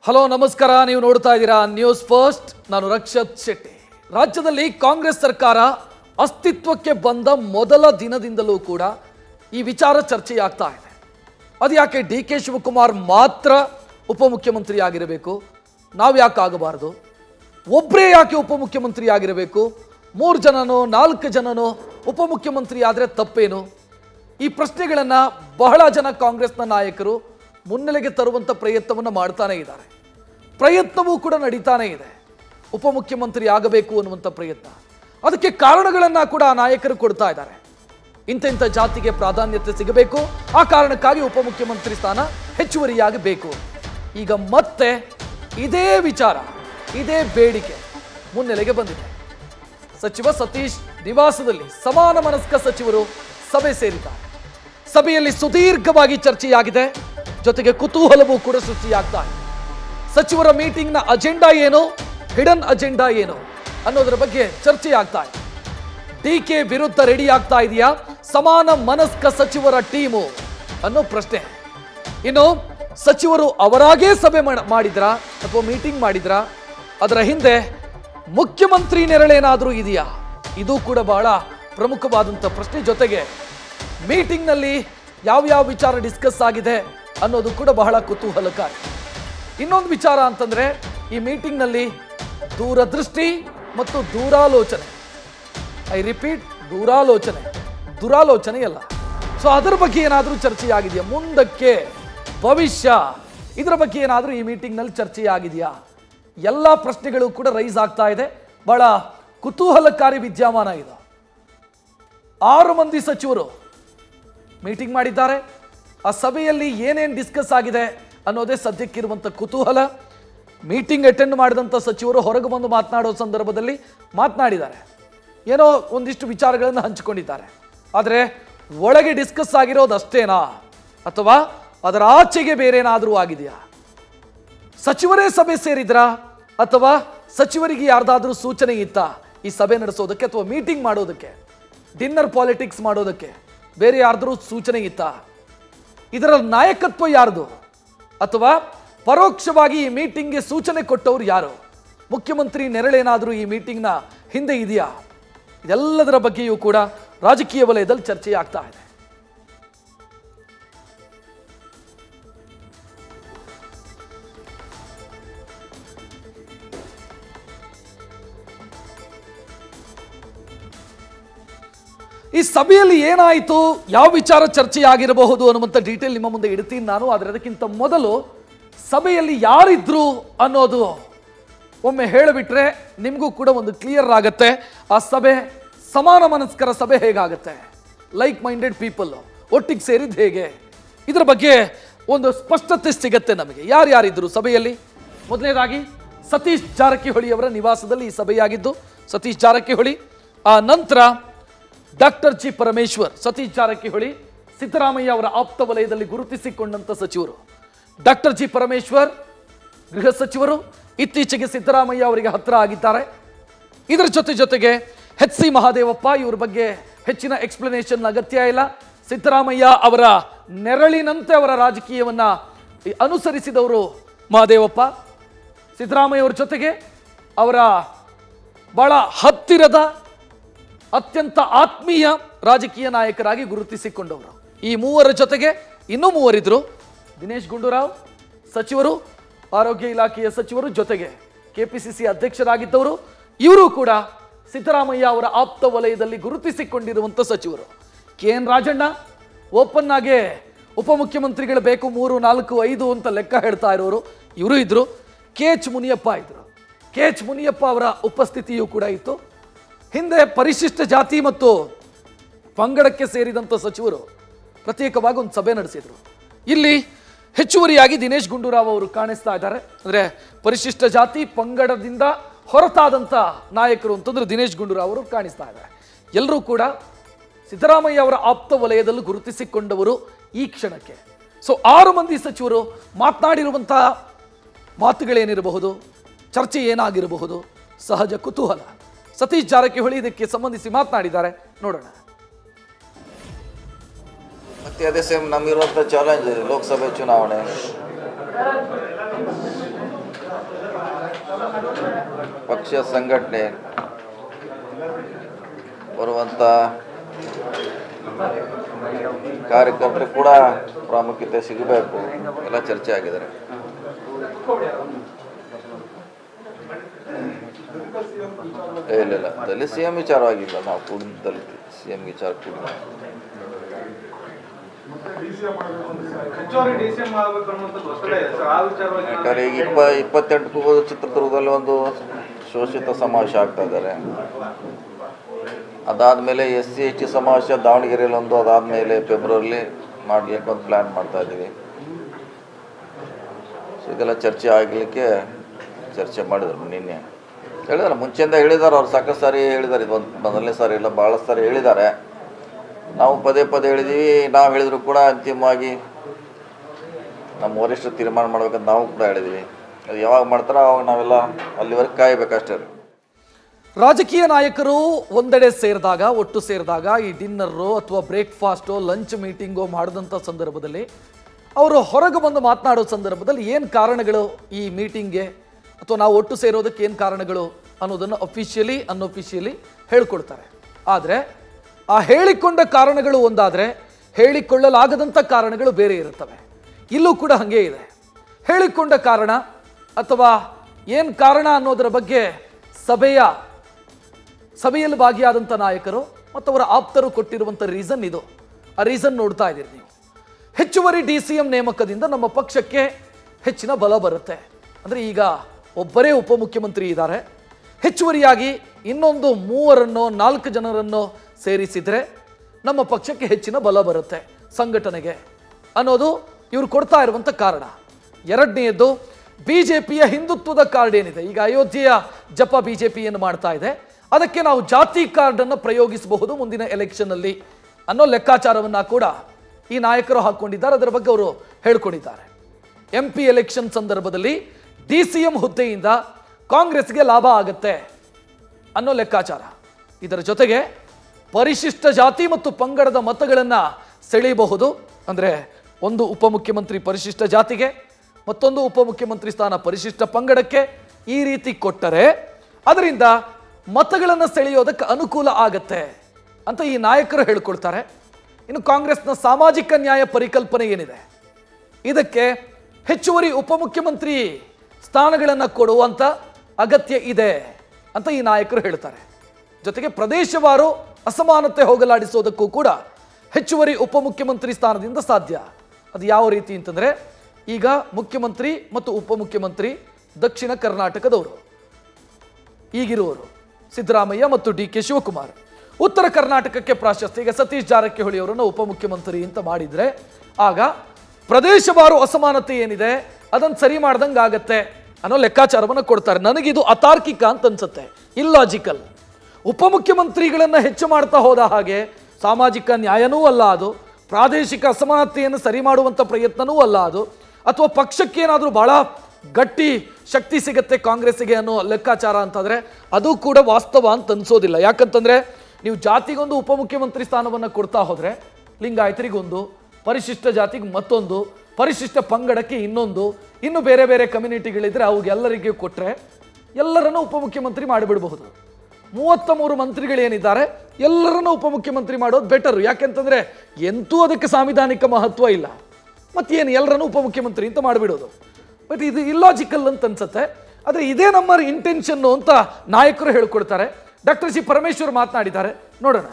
Hello ನಮಸ್ಕಾರ ನೀವು ನೋಡ್ತಾ ಇದ್ದೀರಾ ನ್ಯೂಸ್ ಫಸ್ಟ್ ನಾನು ರಕ್ಷತ್ ಶೆಟ್ಟಿ ರಾಜ್ಯದಲ್ಲಿ ಕಾಂಗ್ರೆಸ್ ಸರ್ಕಾರ ಅಸ್ತಿತ್ವಕ್ಕೆ ಬಂದ ಮೊದಲ ದಿನದಿಂದಲೂ ಕೂಡ ಈ ವಿಚಾರ ಚರ್ಚೆಯಾಗ್ತಾ ಇದೆ ಅದು ಯಾಕೆ ಡಿ ಕೆ ಶಿವಕುಮಾರ್ ಮಾತ್ರ ಉಪಮುಖ್ಯಮಂತ್ರಿ ಆಗಿರಬೇಕು ನಾವು ಯಾಕೆ ಆಗಬಾರ್ದು ಒಬ್ಬರೇ ಯಾಕೆ ಉಪಮುಖ್ಯಮಂತ್ರಿ ಆಗಿರಬೇಕು ಮೂರು ಜನನೋ ನಾಲ್ಕು ಜನನೋ ಉಪಮುಖ್ಯಮಂತ್ರಿ ಆದರೆ ತಪ್ಪೇನು ಈ ಪ್ರಶ್ನೆಗಳನ್ನು ಬಹಳ ಜನ ಕಾಂಗ್ರೆಸ್ನ ನಾಯಕರು ಮುನ್ನೆಲೆಗೆ ತರುವಂಥ ಪ್ರಯತ್ನವನ್ನು ಮಾಡ್ತಾನೇ ಇದ್ದಾರೆ ಪ್ರಯತ್ನವೂ ಕೂಡ ನಡೀತಾನೇ ಇದೆ ಉಪಮುಖ್ಯಮಂತ್ರಿ ಆಗಬೇಕು ಅನ್ನುವಂಥ ಪ್ರಯತ್ನ ಅದಕ್ಕೆ ಕಾರಣಗಳನ್ನು ಕೂಡ ಆ ನಾಯಕರು ಕೊಡ್ತಾ ಇದ್ದಾರೆ ಇಂಥ ಇಂಥ ಜಾತಿಗೆ ಪ್ರಾಧಾನ್ಯತೆ ಸಿಗಬೇಕು ಆ ಕಾರಣಕ್ಕಾಗಿ ಉಪಮುಖ್ಯಮಂತ್ರಿ ಸ್ಥಾನ ಹೆಚ್ಚುವರಿಯಾಗಿ ಬೇಕು ಈಗ ಮತ್ತೆ ಇದೇ ವಿಚಾರ ಇದೇ ಬೇಡಿಕೆ ಮುನ್ನೆಲೆಗೆ ಬಂದಿದೆ ಸಚಿವ ಸತೀಶ್ ನಿವಾಸದಲ್ಲಿ ಸಮಾನ ಮನಸ್ಕ ಸಚಿವರು ಸಭೆ ಸೇರಿದ್ದಾರೆ ಸಭೆಯಲ್ಲಿ ಸುದೀರ್ಘವಾಗಿ ಚರ್ಚೆಯಾಗಿದೆ ಜೊತೆಗೆ ಕುತೂಹಲವೂ ಕೂಡ ಸೃಷ್ಟಿಯಾಗ್ತಾ ಇದೆ ಸಚಿವರ ಮೀಟಿಂಗ್ನ ಅಜೆಂಡಾ ಏನು ಹಿಡನ್ ಅಜೆಂಡಾ ಏನು ಅನ್ನೋದರ ಬಗ್ಗೆ ಚರ್ಚೆಯಾಗ್ತಾ ಇದೆ ಡಿ ಕೆ ವಿರುದ್ಧ ರೆಡಿ ಆಗ್ತಾ ಇದೆಯಾ ಸಮಾನ ಮನಸ್ಕ ಸಚಿವರ ಟೀಮು ಅನ್ನೋ ಪ್ರಶ್ನೆ ಇನ್ನು ಸಚಿವರು ಅವರಾಗೇ ಸಭೆ ಮಾಡ- ಮಾಡಿದ್ರಾ ಅಥವಾ ಮೀಟಿಂಗ್ ಮಾಡಿದ್ರಾ ಅದರ ಹಿಂದೆ ಮುಖ್ಯಮಂತ್ರಿ ನೆರಳೇನಾದರೂ ಇದೆಯಾ ಇದು ಕೂಡ ಬಹಳ ಪ್ರಮುಖವಾದಂಥ ಪ್ರಶ್ನೆ ಜೊತೆಗೆ ಮೀಟಿಂಗ್ನಲ್ಲಿ ಯಾವ್ಯಾವ ವಿಚಾರ ಡಿಸ್ಕಸ್ ಆಗಿದೆ ಅನ್ನೋದು ಕೂಡ ಬಹಳ ಕುತೂಹಲಕಾರಿ ಇನ್ನೊಂದು ವಿಚಾರ ಅಂತಂದ್ರೆ ಈ ಮೀಟಿಂಗ್ನಲ್ಲಿ ದೂರದೃಷ್ಟಿ ಮತ್ತು ದೂರಾಲೋಚನೆ ಐ ರಿಪೀಟ್ ದೂರಾಲೋಚನೆ ದುರಾಲೋಚನೆ ಅಲ್ಲ ಸೊ ಅದರ ಬಗ್ಗೆ ಏನಾದರೂ ಚರ್ಚೆಯಾಗಿದೆಯಾ ಮುಂದಕ್ಕೆ ಭವಿಷ್ಯ ಇದರ ಬಗ್ಗೆ ಏನಾದರೂ ಈ ಮೀಟಿಂಗ್ನಲ್ಲಿ ಚರ್ಚೆಯಾಗಿದೆಯಾ ಎಲ್ಲ ಪ್ರಶ್ನೆಗಳು ಕೂಡ ರೈಸ್ ಆಗ್ತಾ ಇದೆ ಬಹಳ ಕುತೂಹಲಕಾರಿ ವಿದ್ಯಮಾನ ಇದು ಆರು ಮಂದಿ ಸಚಿವರು ಮೀಟಿಂಗ್ ಮಾಡಿದ್ದಾರೆ ಆ ಸಭೆಯಲ್ಲಿ ಏನೇನು ಡಿಸ್ಕಸ್ ಆಗಿದೆ ಅನ್ನೋದೇ ಸದ್ಯಕ್ಕಿರುವಂಥ ಕುತೂಹಲ ಮೀಟಿಂಗ್ ಅಟೆಂಡ್ ಮಾಡಿದಂಥ ಸಚಿವರು ಹೊರಗೆ ಬಂದು ಮಾತನಾಡೋ ಸಂದರ್ಭದಲ್ಲಿ ಮಾತನಾಡಿದ್ದಾರೆ ಏನೋ ಒಂದಿಷ್ಟು ವಿಚಾರಗಳನ್ನು ಹಂಚಿಕೊಂಡಿದ್ದಾರೆ ಆದರೆ ಒಳಗೆ ಡಿಸ್ಕಸ್ ಆಗಿರೋದು ಅಷ್ಟೇನಾ ಅಥವಾ ಅದರ ಆಚೆಗೆ ಬೇರೆ ಏನಾದರೂ ಆಗಿದೆಯಾ ಸಚಿವರೇ ಸಭೆ ಸೇರಿದ್ರಾ ಅಥವಾ ಸಚಿವರಿಗೆ ಯಾರ್ದಾದ್ರೂ ಸೂಚನೆ ಇತ್ತಾ ಈ ಸಭೆ ನಡೆಸೋದಕ್ಕೆ ಅಥವಾ ಮೀಟಿಂಗ್ ಮಾಡೋದಕ್ಕೆ ಡಿನ್ನರ್ ಪಾಲಿಟಿಕ್ಸ್ ಮಾಡೋದಕ್ಕೆ ಬೇರೆ ಯಾರ್ದಾದ್ರೂ ಸೂಚನೆ ಇತ್ತಾ ಇದರ ನಾಯಕತ್ವ ಯಾರ್ದು ಅಥವಾ ಪರೋಕ್ಷವಾಗಿ ಈ ಮೀಟಿಂಗ್ಗೆ ಸೂಚನೆ ಕೊಟ್ಟವರು ಯಾರು ಮುಖ್ಯಮಂತ್ರಿ ನೆರಳೇನಾದರೂ ಈ ಮೀಟಿಂಗ್ನ ಹಿಂದೆ ಇದೆಯಾ ಇದೆಲ್ಲದರ ಬಗ್ಗೆಯೂ ಕೂಡ ರಾಜಕೀಯ ವಲಯದಲ್ಲಿ ಚರ್ಚೆ ಆಗ್ತಾ ಇದೆ ಈ ಸಭೆಯಲ್ಲಿ ಏನಾಯಿತು ಯಾವ ವಿಚಾರ ಚರ್ಚೆಯಾಗಿರಬಹುದು ಅನ್ನುವಂಥ ಡೀಟೇಲ್ ನಿಮ್ಮ ಮುಂದೆ ಇಡ್ತೀನಿ ನಾನು ಆದರೆ ಅದಕ್ಕಿಂತ ಮೊದಲು ಸಭೆಯಲ್ಲಿ ಯಾರಿದ್ರು ಅನ್ನೋದು ಒಮ್ಮೆ ಹೇಳಿಬಿಟ್ರೆ ನಿಮಗೂ ಕೂಡ ಒಂದು ಕ್ಲಿಯರ್ ಆಗುತ್ತೆ ಆ ಸಭೆ ಸಮಾನ ಮನಸ್ಕರ ಸಭೆ ಹೇಗಾಗುತ್ತೆ ಲೈಕ್ ಮೈಂಡೆಡ್ ಪೀಪಲ್ ಒಟ್ಟಿಗೆ ಸೇರಿದ್ದು ಹೇಗೆ ಇದರ ಬಗ್ಗೆ ಒಂದು ಸ್ಪಷ್ಟತೆ ಸಿಗತ್ತೆ ನಮಗೆ ಯಾರ್ಯಾರಿದ್ರು ಸಭೆಯಲ್ಲಿ ಮೊದಲನೇದಾಗಿ ಸತೀಶ್ ಜಾರಕಿಹೊಳಿ ಅವರ ನಿವಾಸದಲ್ಲಿ ಈ ಸಭೆಯಾಗಿದ್ದು ಸತೀಶ್ ಜಾರಕಿಹೊಳಿ ಆ ನಂತರ ಡಾಕ್ಟರ್ ಜಿ ಪರಮೇಶ್ವರ್ ಸತೀಶ್ ಜಾರಕಿಹೊಳಿ ಸಿದ್ದರಾಮಯ್ಯ ಅವರ ಆಪ್ತ ವಲಯದಲ್ಲಿ ಗುರುತಿಸಿಕೊಂಡಂತ ಸಚಿವರು ಡಾಕ್ಟರ್ ಜಿ ಪರಮೇಶ್ವರ್ ಗೃಹ ಸಚಿವರು ಇತ್ತೀಚೆಗೆ ಸಿದ್ದರಾಮಯ್ಯ ಅವರಿಗೆ ಹತ್ರ ಆಗಿದ್ದಾರೆ ಇದರ ಜೊತೆ ಜೊತೆಗೆ ಎಚ್ ಸಿ ಮಹಾದೇವಪ್ಪ ಇವ್ರ ಬಗ್ಗೆ ಹೆಚ್ಚಿನ ಎಕ್ಸ್ಪ್ಲನೇಷನ್ ಅಗತ್ಯ ಇಲ್ಲ ಸಿದ್ದರಾಮಯ್ಯ ಅವರ ನೆರಳಿನಂತೆ ಅವರ ರಾಜಕೀಯವನ್ನ ಅನುಸರಿಸಿದವರು ಮಹಾದೇವಪ್ಪ ಸಿದ್ದರಾಮಯ್ಯ ಅವರ ಜೊತೆಗೆ ಅವರ ಬಹಳ ಹತ್ತಿರದ ಅತ್ಯಂತ ಆತ್ಮೀಯ ರಾಜಕೀಯ ನಾಯಕರಾಗಿ ಗುರುತಿಸಿಕೊಂಡವರು ಈ ಮೂವರ ಜೊತೆಗೆ ಇನ್ನೂ ಮೂವರಿದ್ರು ದಿನೇಶ್ ಗುಂಡೂರಾವ್ ಸಚಿವರು ಆರೋಗ್ಯ ಇಲಾಖೆಯ ಸಚಿವರು ಜೊತೆಗೆ ಕೆಪಿಸಿಸಿ ಅಧ್ಯಕ್ಷರಾಗಿದ್ದವರು ಇವರು ಕೂಡ ಸಿದ್ದರಾಮಯ್ಯ ಅವರ ಆಪ್ತ ವಲಯದಲ್ಲಿ ಗುರುತಿಸಿಕೊಂಡಿರುವಂಥ ಸಚಿವರು ಕೆ ಎನ್ ರಾಜಣ್ಣ ಓಪನ್ ಆಗಿ ಉಪಮುಖ್ಯಮಂತ್ರಿಗಳು ಬೇಕು ಮೂರು ನಾಲ್ಕು ಐದು ಅಂತ ಲೆಕ್ಕ ಹೇಳ್ತಾ ಇರೋರು ಇವರು ಇದ್ರು ಕೆ ಎಚ್ ಮುನಿಯಪ್ಪ ಇದ್ರು ಕೆ ಎಚ್ ಮುನಿಯಪ್ಪ ಅವರ ಉಪಸ್ಥಿತಿಯೂ ಕೂಡ ಇತ್ತು ಹಿಂದೆ ಪರಿಶಿಷ್ಟ ಜಾತಿ ಮತ್ತು ಪಂಗಡಕ್ಕೆ ಸೇರಿದಂಥ ಸಚಿವರು ಪ್ರತ್ಯೇಕವಾಗಿ ಒಂದು ಸಭೆ ನಡೆಸಿದರು ಇಲ್ಲಿ ಹೆಚ್ಚುವರಿಯಾಗಿ ದಿನೇಶ್ ಗುಂಡೂರಾವ್ ಅವರು ಕಾಣಿಸ್ತಾ ಇದ್ದಾರೆ ಅಂದರೆ ಪರಿಶಿಷ್ಟ ಜಾತಿ ಪಂಗಡದಿಂದ ಹೊರತಾದಂಥ ನಾಯಕರು ಅಂತಂದ್ರೆ ದಿನೇಶ್ ಗುಂಡೂರಾವ್ ಅವರು ಕಾಣಿಸ್ತಾ ಇದ್ದಾರೆ ಎಲ್ಲರೂ ಕೂಡ ಸಿದ್ದರಾಮಯ್ಯ ಅವರ ಆಪ್ತ ವಲಯದಲ್ಲಿ ಗುರುತಿಸಿಕೊಂಡವರು ಈ ಕ್ಷಣಕ್ಕೆ ಸೊ ಆರು ಮಂದಿ ಸಚಿವರು ಮಾತನಾಡಿರುವಂತಹ ಮಾತುಗಳೇನಿರಬಹುದು ಚರ್ಚೆ ಏನಾಗಿರಬಹುದು ಸಹಜ ಕುತೂಹಲ ಸತೀಶ್ ಜಾರಕಿಹೊಳಿ ಇದಕ್ಕೆ ಸಂಬಂಧಿಸಿ ಮಾತನಾಡಿದ್ದಾರೆ ನೋಡೋಣ ಮತ್ತೆ ಅದೇ ಸೇಮ್ ನಮಗಿರುವಂಥ ಚಾಲೆಂಜ್ ಲೋಕಸಭೆ ಚುನಾವಣೆ ಪಕ್ಷ ಸಂಘಟನೆ ಬರುವಂಥ ಕಾರ್ಯಕರ್ತರು ಕೂಡ ಪ್ರಾಮುಖ್ಯತೆ ಸಿಗಬೇಕು ಎಲ್ಲ ಚರ್ಚೆ ಆಗಿದ್ದಾರೆ ಏ, ಇಲ್ಲ ಇಲ್ಲ ದಲಿತ ಸಿ ಎಂ ವಿಚಾರವಾಗಿಲ್ಲ ನಾವು ಕೂಡ ದಲಿತ ಸಿ ಎಂ ವಿಚಾರ ಕೂಡ ಹೆಚ್ಚುವರಿ ಡಿಸಿಎಂ ಆಗಬೇಕು ಅನ್ನುವಂಥದ್ದು ಒತ್ತಡ ಇದೆ ಸರ್ ಆ ವಿಚಾರವಾಗಿ ಏನಾದ್ರು ಯಾಕಂದ್ರೆ ಈಗ ಇಪ್ಪ ಇಪ್ಪತ್ತೆಂಟಕ್ಕೂ ಚಿತ್ರದುರ್ಗದಲ್ಲಿ ಒಂದು ಶೋಷಿತ ಸಮಾವೇಶ ಆಗ್ತಾ ಇದ್ದಾರೆ ಅದಾದಮೇಲೆ ಎಸ್ ಸಿ ಎಸ್ ಟಿ ಸಮಾವೇಶ ದಾವಣಗೆರೆಯಲ್ಲಿ ಒಂದು ಅದಾದಮೇಲೆ ಫೆಬ್ರವರಿಲಿ ಮಾಡಲಿಕ್ಕೆ ಒಂದು ಪ್ಲ್ಯಾನ್ ಮಾಡ್ತಾ ಇದ್ದೀವಿ ಸೊ ಇದೆಲ್ಲ ಚರ್ಚೆ ಆಗಲಿಕ್ಕೆ ಚರ್ಚೆ ಮಾಡಿದರು ನಿನ್ನೆ ಹೇಳಿದಾರೆ ಮುಂಚೆಯಿಂದ ಹೇಳಿದ್ದಾರೆ ಅವ್ರು ಸಾಕಷ್ಟು ಸಾರಿ ಹೇಳಿದ್ದಾರೆ ಇದು ಒಂದು ಮೊದಲನೇ ಸಾರಿ ಇಲ್ಲ ಭಾಳ ಸಾರಿ ಹೇಳಿದ್ದಾರೆ ನಾವು ಪದೇ ಪದೇ ಹೇಳಿದ್ದೀವಿ ನಾವು ಹೇಳಿದ್ರು ಕೂಡ ಅಂತಿಮವಾಗಿ ನಮ್ಮ ವರಿಷ್ಠರು ತೀರ್ಮಾನ ಮಾಡ್ಬೇಕಂತ ನಾವು ಕೂಡ ಹೇಳಿದ್ದೀವಿ ಅದು ಯಾವಾಗ ಮಾಡ್ತಾರೋ ಅವಾಗ ನಾವೆಲ್ಲ ಅಲ್ಲಿವರೆಗೆ ಕಾಯಬೇಕಷ್ಟೇ ರೀ ರಾಜಕೀಯ ನಾಯಕರು ಒಂದೆಡೆ ಸೇರಿದಾಗ ಒಟ್ಟು ಸೇರಿದಾಗ ಈ ಡಿನ್ನರು ಅಥವಾ ಬ್ರೇಕ್ಫಾಸ್ಟೋ ಲಂಚ್ ಮೀಟಿಂಗೋ ಮಾಡಿದಂಥ ಸಂದರ್ಭದಲ್ಲಿ ಅವರು ಹೊರಗೆ ಬಂದು ಮಾತನಾಡೋ ಸಂದರ್ಭದಲ್ಲಿ ಏನು ಕಾರಣಗಳು ಈ ಮೀಟಿಂಗ್ಗೆ ಅಥವಾ ನಾವು ಒಟ್ಟು ಸೇರೋದಕ್ಕೆ ಏನು ಕಾರಣಗಳು ಅನ್ನೋದನ್ನು ಅಫಿಷಿಯಲಿ ಅನ್ಅಫಿಷಿಯಲಿ ಹೇಳ್ಕೊಡ್ತಾರೆ ಆದರೆ ಆ ಹೇಳಿಕೊಂಡ ಕಾರಣಗಳು ಒಂದಾದರೆ ಹೇಳಿಕೊಳ್ಳಲಾಗದಂಥ ಕಾರಣಗಳು ಬೇರೆ ಇರುತ್ತವೆ ಇಲ್ಲೂ ಕೂಡ ಹಾಗೇ ಇದೆ ಹೇಳಿಕೊಂಡ ಕಾರಣ ಅಥವಾ ಏನು ಕಾರಣ ಅನ್ನೋದರ ಬಗ್ಗೆ ಸಭೆಯ ಸಭೆಯಲ್ಲಿ ಭಾಗಿಯಾದಂಥ ನಾಯಕರು ಮತ್ತು ಅವರ ಆಪ್ತರು ಕೊಟ್ಟಿರುವಂಥ ರೀಸನ್ ಇದು ಆ ರೀಸನ್ ನೋಡ್ತಾ ಇದ್ದೀರಿ ನೀವು ಹೆಚ್ಚುವರಿ ಡಿ ಸಿ ಎಂ ನೇಮಕದಿಂದ ನಮ್ಮ ಪಕ್ಷಕ್ಕೆ ಹೆಚ್ಚಿನ ಬಲ ಬರುತ್ತೆ ಅಂದರೆ ಈಗ ಒಬ್ಬರೇ ಉಪಮುಖ್ಯಮಂತ್ರಿ ಇದ್ದಾರೆ ಹೆಚ್ಚುವರಿಯಾಗಿ ಇನ್ನೊಂದು ಮೂವರನ್ನೋ ನಾಲ್ಕು ಜನರನ್ನು ಸೇರಿಸಿದರೆ ನಮ್ಮ ಪಕ್ಷಕ್ಕೆ ಹೆಚ್ಚಿನ ಬಲ ಬರುತ್ತೆ ಸಂಘಟನೆಗೆ ಅನ್ನೋದು ಇವರು ಕೊಡ್ತಾ ಇರುವಂಥ ಕಾರಣ ಎರಡನೆಯದ್ದು ಬಿ ಜೆ ಪಿಯ ಹಿಂದುತ್ವದ ಕಾರ್ಡ್ ಏನಿದೆ ಈಗ ಅಯೋಧ್ಯೆಯ ಜಪ ಬಿ ಜೆ ಪಿ ಏನು ಮಾಡ್ತಾ ಇದೆ ಅದಕ್ಕೆ ನಾವು ಜಾತಿ ಕಾರ್ಡನ್ನು ಪ್ರಯೋಗಿಸಬಹುದು ಮುಂದಿನ ಎಲೆಕ್ಷನ್ನಲ್ಲಿ ಅನ್ನೋ ಲೆಕ್ಕಾಚಾರವನ್ನ ಕೂಡ ಈ ನಾಯಕರು ಹಾಕೊಂಡಿದ್ದಾರೆ ಅದರ ಬಗ್ಗೆ ಅವರು ಹೇಳ್ಕೊಂಡಿದ್ದಾರೆ ಎಂ ಪಿ ಎಲೆಕ್ಷನ್ ಸಂದರ್ಭದಲ್ಲಿ ಡಿ ಸಿ ಎಂ ಹುದ್ದೆಯಿಂದ ಕಾಂಗ್ರೆಸ್ಗೆ ಲಾಭ ಆಗುತ್ತೆ ಅನ್ನೋ ಲೆಕ್ಕಾಚಾರ ಇದರ ಜೊತೆಗೆ ಪರಿಶಿಷ್ಟ ಜಾತಿ ಮತ್ತು ಪಂಗಡದ ಮತಗಳನ್ನು ಸೆಳೆಯಬಹುದು ಅಂದರೆ ಒಂದು ಉಪಮುಖ್ಯಮಂತ್ರಿ ಪರಿಶಿಷ್ಟ ಜಾತಿಗೆ ಮತ್ತೊಂದು ಉಪಮುಖ್ಯಮಂತ್ರಿ ಸ್ಥಾನ ಪರಿಶಿಷ್ಟ ಪಂಗಡಕ್ಕೆ ಈ ರೀತಿ ಕೊಟ್ಟರೆ ಅದರಿಂದ ಮತಗಳನ್ನು ಸೆಳೆಯೋದಕ್ಕೆ ಅನುಕೂಲ ಆಗತ್ತೆ ಅಂತ ಈ ನಾಯಕರು ಹೇಳ್ಕೊಳ್ತಾರೆ ಇನ್ನು ಕಾಂಗ್ರೆಸ್ನ ಸಾಮಾಜಿಕ ನ್ಯಾಯ ಪರಿಕಲ್ಪನೆ ಏನಿದೆ ಇದಕ್ಕೆ ಹೆಚ್ಚುವರಿ ಉಪಮುಖ್ಯಮಂತ್ರಿ ಸ್ಥಾನಗಳನ್ನು ಕೊಡುವಂತ ಅಗತ್ಯ ಇದೆ ಅಂತ ಈ ನಾಯಕರು ಹೇಳ್ತಾರೆ ಜೊತೆಗೆ ಪ್ರದೇಶವಾರು ಅಸಮಾನತೆ ಹೋಗಲಾಡಿಸೋದಕ್ಕೂ ಕೂಡ ಹೆಚ್ಚುವರಿ ಉಪಮುಖ್ಯಮಂತ್ರಿ ಸ್ಥಾನದಿಂದ ಸಾಧ್ಯ ಅದು ಯಾವ ರೀತಿ ಅಂತಂದ್ರೆ ಈಗ ಮುಖ್ಯಮಂತ್ರಿ ಮತ್ತು ಉಪಮುಖ್ಯಮಂತ್ರಿ ದಕ್ಷಿಣ ಕರ್ನಾಟಕದವರು ಈಗಿರುವರು ಸಿದ್ದರಾಮಯ್ಯ ಮತ್ತು ಡಿ ಕೆ ಶಿವಕುಮಾರ್ ಉತ್ತರ ಕರ್ನಾಟಕಕ್ಕೆ ಪ್ರಾಶಸ್ತ್ಯ ಈಗ ಸತೀಶ್ ಜಾರಕಿಹೊಳಿ ಅವರನ್ನು ಉಪಮುಖ್ಯಮಂತ್ರಿ ಅಂತ ಮಾಡಿದ್ರೆ ಆಗ ಪ್ರದೇಶವಾರು ಅಸಮಾನತೆ ಏನಿದೆ ಅದನ್ನು ಸರಿ ಮಾಡ್ದಂಗೆ ಆಗತ್ತೆ ಅನ್ನೋ ಲೆಕ್ಕಾಚಾರವನ್ನು ಕೊಡ್ತಾರೆ ನನಗಿದು ಅತಾರ್ಕಿಕ ಅಂತ ಅನ್ಸುತ್ತೆ ಇಲ್ಲಾಜಿಕಲ್ ಉಪಮುಖ್ಯಮಂತ್ರಿಗಳನ್ನ ಹೆಚ್ಚು ಮಾಡ್ತಾ ಹೋದ ಹಾಗೆ ಸಾಮಾಜಿಕ ನ್ಯಾಯನೂ ಅಲ್ಲ ಅದು ಪ್ರಾದೇಶಿಕ ಅಸಮಾನತೆಯನ್ನು ಸರಿ ಮಾಡುವಂಥ ಪ್ರಯತ್ನನೂ ಅಲ್ಲ ಅದು ಅಥವಾ ಪಕ್ಷಕ್ಕೇನಾದರೂ ಬಹಳ ಗಟ್ಟಿ ಶಕ್ತಿ ಸಿಗತ್ತೆ ಕಾಂಗ್ರೆಸ್ಸಿಗೆ ಅನ್ನೋ ಲೆಕ್ಕಾಚಾರ ಅಂತಂದ್ರೆ ಅದು ಕೂಡ ವಾಸ್ತವ ಅಂತ ಅನ್ಸೋದಿಲ್ಲ ಯಾಕಂತಂದ್ರೆ ನೀವು ಜಾತಿಗೊಂದು ಉಪಮುಖ್ಯಮಂತ್ರಿ ಸ್ಥಾನವನ್ನು ಕೊಡ್ತಾ ಹೋದ್ರೆ ಲಿಂಗಾಯತರಿಗೊಂದು ಪರಿಶಿಷ್ಟ ಜಾತಿಗೆ ಮತ್ತೊಂದು ಪರಿಶಿಷ್ಟ ಪಂಗಡಕ್ಕೆ ಇನ್ನೊಂದು ಇನ್ನು ಬೇರೆ ಬೇರೆ ಕಮ್ಯುನಿಟಿಗಳಿದ್ರೆ ಅವುಗೆಲ್ಲರಿಗೂ ಕೊಟ್ಟರೆ ಎಲ್ಲರನ್ನೂ ಉಪಮುಖ್ಯಮಂತ್ರಿ ಮಾಡಿಬಿಡಬಹುದು ಮೂವತ್ತ ಮೂರು ಮಂತ್ರಿಗಳೇನಿದ್ದಾರೆ ಎಲ್ಲರನ್ನೂ ಉಪಮುಖ್ಯಮಂತ್ರಿ ಮಾಡೋದು ಬೆಟರು ಯಾಕೆಂತಂದ್ರೆ ಎಂತೂ ಅದಕ್ಕೆ ಸಾಂವಿಧಾನಿಕ ಮಹತ್ವ ಇಲ್ಲ ಮತ್ತೇನು ಎಲ್ಲರನ್ನೂ ಉಪಮುಖ್ಯಮಂತ್ರಿ ಅಂತ ಮಾಡಿಬಿಡೋದು ಬಟ್ ಇದು ಇಲ್ಲಾಜಿಕಲ್ ಅಂತ ಅನ್ಸುತ್ತೆ ಆದರೆ ಇದೇ ನಮ್ಮ ಇಂಟೆನ್ಷನ್ನು ಅಂತ ನಾಯಕರು ಹೇಳ್ಕೊಡ್ತಾರೆ ಡಾಕ್ಟರ್ ಜಿ ಪರಮೇಶ್ವರ್ ಮಾತನಾಡಿದ್ದಾರೆ ನೋಡೋಣ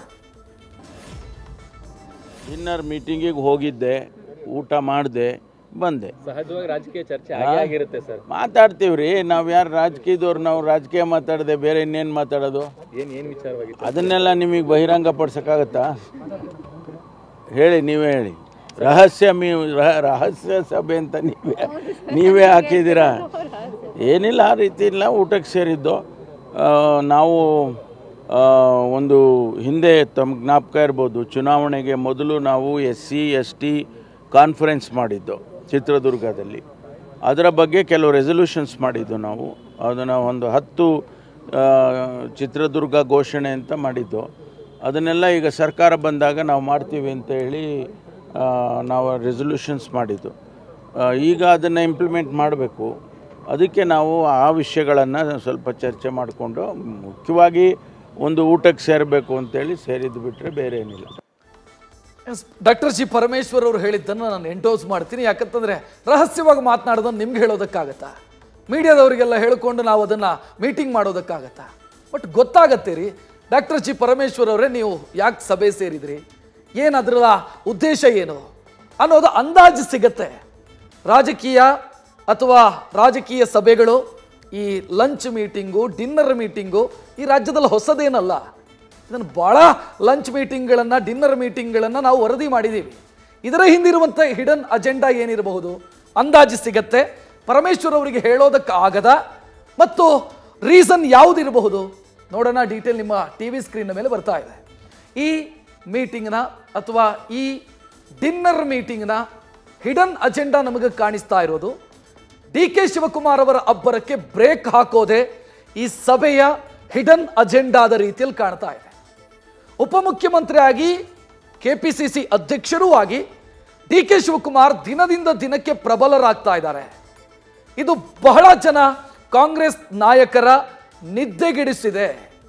ಡಿನ್ನರ್ ಮೀಟಿಂಗಿಗೆ ಹೋಗಿದ್ದೆ ಊಟ ಮಾಡಿದೆ ಬಂದೆ ಸಹಜವಾಗಿ ರಾಜಕೀಯ ಚರ್ಚೆ ಆಗೇ ಆಗಿರುತ್ತೆ ಸರ್ ಮಾತಾಡ್ತೀವಿ ರೀ ನಾವು ಯಾರು ರಾಜಕೀಯದವ್ರು ನಾವು ರಾಜಕೀಯ ಮಾತಾಡದೆ ಬೇರೆ ಇನ್ನೇನು ಮಾತಾಡೋದು ಏನ್ ಏನ್ ವಿಚಾರವಾಗಿತ್ತು ಅದನ್ನೆಲ್ಲ ನಿಮಗೆ ಬಹಿರಂಗ ಪಡ್ಸೋಕ್ಕಾಗತ್ತಾ ಹೇಳಿ ನೀವೇ ಹೇಳಿ ರಹಸ್ಯ ಮೀ ರಹ- ರಹಸ್ಯ ಸಭೆ ಅಂತ ನೀವೇ ನೀವೇ ಹಾಕಿದ್ದೀರಾ ಏನಿಲ್ಲ ಆ ರೀತಿ ಇಲ್ಲ ಊಟಕ್ಕೆ ಸೇರಿದ್ದು ಆ, ನಾವು ಆ, ಒಂದು ಹಿಂದೆ ತಮ್ಮ ಜ್ಞಾಪಕ ಇರ್ಬೋದು ಚುನಾವಣೆಗೆ ಮೊದಲು ನಾವು S C S T conference ಮಾಡಿದ್ದು ಚಿತ್ರದುರ್ಗದಲ್ಲಿ ಅದರ ಬಗ್ಗೆ ಕೆಲವು ರೆಸೊಲ್ಯೂಷನ್ಸ್ ಮಾಡಿದ್ದು ನಾವು ಅದನ್ನು ಒಂದು ಹತ್ತು ಆ, ಚಿತ್ರದುರ್ಗ ಘೋಷಣೆ ಅಂತ ಮಾಡಿದ್ದು ಅದನ್ನೆಲ್ಲ ಈಗ ಸರ್ಕಾರ ಬಂದಾಗ ನಾವು ಮಾಡ್ತೀವಿ ಅಂತ ಹೇಳಿ ಆ, ನಾವು ರೆಸೊಲ್ಯೂಷನ್ಸ್ ಮಾಡಿದ್ದು ಆ, ಈಗ ಅದನ್ನು ಇಂಪ್ಲಿಮೆಂಟ್ ಮಾಡಬೇಕು ಅದಕ್ಕೆ ನಾವು ಆ ವಿಷಯಗಳನ್ನು ಸ್ವಲ್ಪ ಚರ್ಚೆ ಮಾಡಿಕೊಂಡು ಮುಖ್ಯವಾಗಿ ಒಂದು ಊಟಕ್ಕೆ ಸೇರಬೇಕು ಅಂತೇಳಿ ಸೇರಿದ್ದು ಬಿಟ್ಟರೆ ಬೇರೆ ಏನಿಲ್ಲ ಡಾಕ್ಟರ್ ಜಿ ಪರಮೇಶ್ವರ್ ಅವರು ಹೇಳಿದ್ದನ್ನು ನಾನು ಎಂಡೋಸ್ ಮಾಡ್ತೀನಿ ಯಾಕಂತಂದ್ರೆ ರಹಸ್ಯವಾಗಿ ಮಾತನಾಡೋದನ್ನು ನಿಮ್ಗೆ ಹೇಳೋದಕ್ಕಾಗತ್ತಾ ಮೀಡಿಯಾದವರಿಗೆಲ್ಲ ಹೇಳ್ಕೊಂಡು ನಾವು ಅದನ್ನು ಮೀಟಿಂಗ್ ಮಾಡೋದಕ್ಕಾಗತ್ತಾ ಬಟ್ ಗೊತ್ತಾಗತ್ತೆ ರೀ ಡಾಕ್ಟರ್ ಜಿ ಪರಮೇಶ್ವರ್ ಅವರೇ ನೀವು ಯಾಕೆ ಸಭೆ ಸೇರಿದ್ರಿ ಏನು ಅದರ ಉದ್ದೇಶ ಏನು ಅನ್ನೋದು ಅಂದಾಜು ಸಿಗತ್ತೆ ರಾಜಕೀಯ ಅಥವಾ ರಾಜಕೀಯ ಸಭೆಗಳು ಈ ಲಂಚ್ ಮೀಟಿಂಗು ಡಿನ್ನರ್ ಮೀಟಿಂಗು ಈ ರಾಜ್ಯದಲ್ಲಿ ಹೊಸದೇನಲ್ಲ ಇದನ್ನು ಭಾಳ ಲಂಚ್ ಮೀಟಿಂಗ್ಗಳನ್ನು ಡಿನ್ನರ್ ಮೀಟಿಂಗ್ಗಳನ್ನು ನಾವು ವರದಿ ಮಾಡಿದ್ದೀವಿ ಇದರ ಹಿಂದಿರುವಂಥ ಹಿಡನ್ ಅಜೆಂಡಾ ಏನಿರಬಹುದು ಅಂದಾಜು ಸಿಗತ್ತೆ ಪರಮೇಶ್ವರ್ ಅವರಿಗೆ ಹೇಳೋದಕ್ಕೆ ಆಗದ ಮತ್ತು ರೀಸನ್ ಯಾವುದಿರಬಹುದು ನೋಡೋಣ ಡೀಟೇಲ್ ನಿಮ್ಮ ಟಿ ವಿ ಸ್ಕ್ರೀನ್ ಮೇಲೆ ಬರ್ತಾ ಇದೆ ಈ ಮೀಟಿಂಗ್ನ ಅಥವಾ ಈ ಡಿನ್ನರ್ ಮೀಟಿಂಗ್ನ ಹಿಡನ್ ಅಜೆಂಡಾ ನಮಗೆ ಕಾಣಿಸ್ತಾ ಇರೋದು ಡಿ ಕೆ ಶಿವಕುಮಾರ್ ಅವರ ಅಬ್ಬರಕ್ಕೆ ಬ್ರೇಕ್ ಹಾಕೋದೆ ಈ ಸಭೆಯ ಹಿಡನ್ ಅಜೆಂಡಾದ ರೀತಿಯಲ್ಲಿ ಕಾಣ್ತಾ ಇದೆ ಉಪಮುಖ್ಯಮಂತ್ರಿ ಆಗಿ ಕೆಪಿಸಿಸಿ ಅಧ್ಯಕ್ಷರೂ ಆಗಿ ಡಿ ಕೆ ಶಿವಕುಮಾರ್ ದಿನದಿಂದ ದಿನಕ್ಕೆ ಪ್ರಬಲರಾಗ್ತಾ ಇದ್ದಾರೆ ಇದು ಬಹಳ ಜನ ಕಾಂಗ್ರೆಸ್ ನಾಯಕರ ನಿದ್ದೆಗೆಡಿಸಿದೆ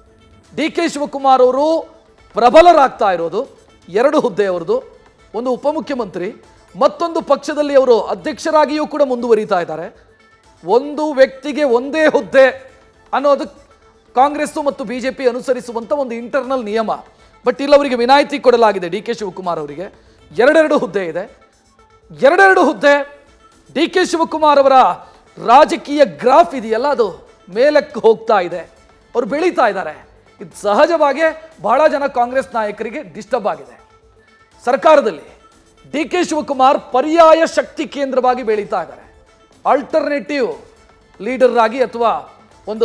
ಡಿ ಕೆ ಶಿವಕುಮಾರ್ ಅವರು ಪ್ರಬಲರಾಗ್ತಾ ಇರೋದು ಎರಡು ಹುದ್ದೆ ಅವರದು ಒಂದು ಉಪಮುಖ್ಯಮಂತ್ರಿ ಮತ್ತೊಂದು ಪಕ್ಷದಲ್ಲಿ ಅವರು ಅಧ್ಯಕ್ಷರಾಗಿಯೂ ಕೂಡ ಮುಂದುವರಿತಾ ಇದ್ದಾರೆ ಒಂದು ವ್ಯಕ್ತಿಗೆ ಒಂದೇ ಹುದ್ದೆ ಅನ್ನೋದು ಕಾಂಗ್ರೆಸ್ಸು ಮತ್ತು ಬಿಜೆಪಿ ಅನುಸರಿಸುವಂಥ ಒಂದು ಇಂಟರ್ನಲ್ ನಿಯಮ ಬಟ್ ಇಲ್ಲಿ ಅವರಿಗೆ ವಿನಾಯಿತಿ ಕೊಡಲಾಗಿದೆ ಡಿ ಕೆ ಶಿವಕುಮಾರ್ ಅವರಿಗೆ ಎರಡೆರಡು ಹುದ್ದೆ ಇದೆ ಎರಡೆರಡು ಹುದ್ದೆ ಡಿ ಕೆ ಶಿವಕುಮಾರ್ ಅವರ ರಾಜಕೀಯ ಗ್ರಾಫ್ ಇದೆಯಲ್ಲ ಅದು ಮೇಲಕ್ಕೆ ಹೋಗ್ತಾ ಇದೆ ಅವರು ಬೆಳೀತಾ ಇದ್ದಾರೆ ಇದು ಸಹಜವಾಗಿ ಬಹಳ ಜನ ಕಾಂಗ್ರೆಸ್ ನಾಯಕರಿಗೆ ಡಿಸ್ಟರ್ಬ್ ಆಗಿದೆ ಸರ್ಕಾರದಲ್ಲಿ ಡಿ ಕೆ ಶಿವಕುಮಾರ್ ಪರ್ಯಾಯ ಶಕ್ತಿ ಕೇಂದ್ರವಾಗಿ ಬೆಳೀತಾ ಇದ್ದಾರೆ ಆಲ್ಟರ್ನೇಟಿವ್ ಲೀಡರ್ ಆಗಿ ಅಥವಾ ಒಂದು